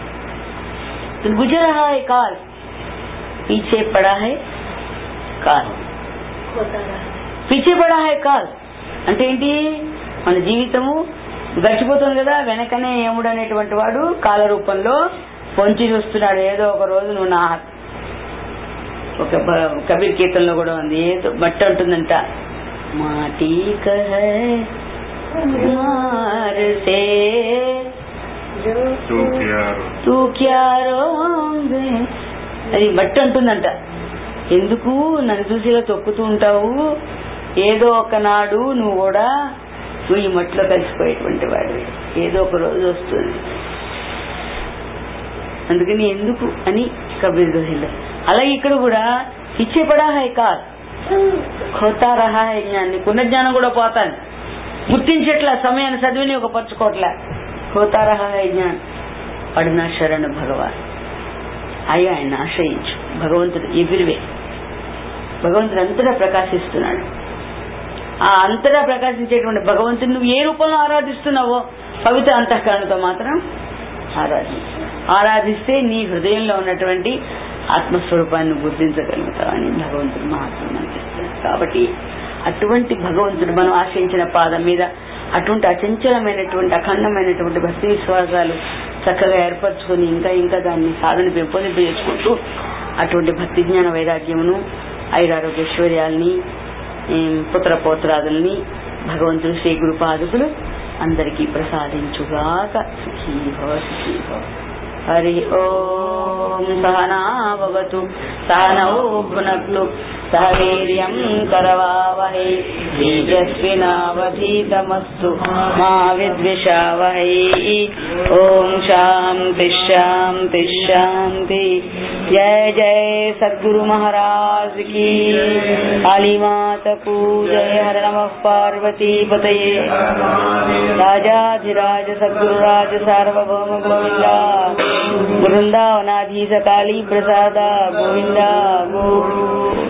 गुजर रहा है काल पीछे पड़ा है काल పీచే పడా హై కాల్ అంటే ఏంటి మన జీవితము గడిచిపోతుంది కదా వెనకనే యముడు అనేటువంటి వాడు కాల రూపంలో పొంచి చూస్తున్నాడు ఏదో ఒక రోజు నువ్వు నా ఒక బ- కబీర్ కీర్తనలో కూడా ఉంది ఏదో బట్ట ఉంటుందంట మాటీ కహే మార్ సే तू प्यार తూ క్యా రోంగే అది బట్టి అంటుందంట ఎందుకు నన్ను చూసి ఇలా తొక్కుతూ ఉంటావు ఏదో ఒకనాడు నువ్వు కూడా నువ్వు ఈ మట్టిలో కలిసిపోయేటువంటి వాడు ఏదో ఒక రోజు వస్తుంది అందుకని ఎందుకు అని కబీర్ దోహిలో అలాగే ఇక్కడ కూడా ఇచ్చే పడా హై కాల్ ఖోతా రహా హై జ్ఞాన్ నీకున్న జ్ఞానం కూడా పోతాను గుర్తించట్లా సమయాన్ని సద్వినియోగపరచుకోవట్లే ఖోతా రహా హై జ్ఞాన్ పడిన శరణు భగవాన్ అయ్యా ఆయన ఆశ్రయించు భగవంతుడు ఎగురివే భగవంతుడు అంతటా ప్రకాశిస్తున్నాడు ఆ అంతటా ప్రకాశించేటువంటి భగవంతుని నువ్వు ఏ రూపంలో ఆరాధిస్తున్నావో పవిత్ర అంతఃకరణతో మాత్రం ఆరాధించు ఆరాధిస్తే నీ హృదయంలో ఉన్నటువంటి ఆత్మస్వరూపాన్ని గుర్తించగలుగుతావని భగవంతుడు మహాత్మ అనిపిస్తుంది కాబట్టి అటువంటి భగవంతుడు మనం ఆశ్రయించిన పాదం మీద అటువంటి అచంచలమైనటువంటి అఖండమైనటువంటి భక్తి విశ్వాసాలు చక్కగా ఏర్పరచుకొని ఇంకా ఇంకా దాన్ని సాధన పెంపొందింపు చేసుకుంటూ అటువంటి భక్తి జ్ఞాన వైరాగ్యమును ఐరారోగ్యైశ్వర్యాల్ని ఉమ్, పుత్ర పౌత్రాదుల్ని భగవంతుడు శ్రీ గురు పాదుకులు అందరికీ ప్రసాదించుగాక సుఖీ భవ సుఖీ భవ హరి ఓం సహనావతు సహనౌ భునక్తు సహ వీర్యం కరవావహై తేజస్వినావధీతమస్తు మా విద్విషావహై ఓం శాంతి శాంతి శాంతి జయ జయ సద్గురు మహారాజ్ की काली माता को जय हर नमः पार्वती पतये राजाधिराज सद्गुरुराज सार्वभौम गोविंदा वृंदावनाधीश काली प्रसादा गोविंदा गो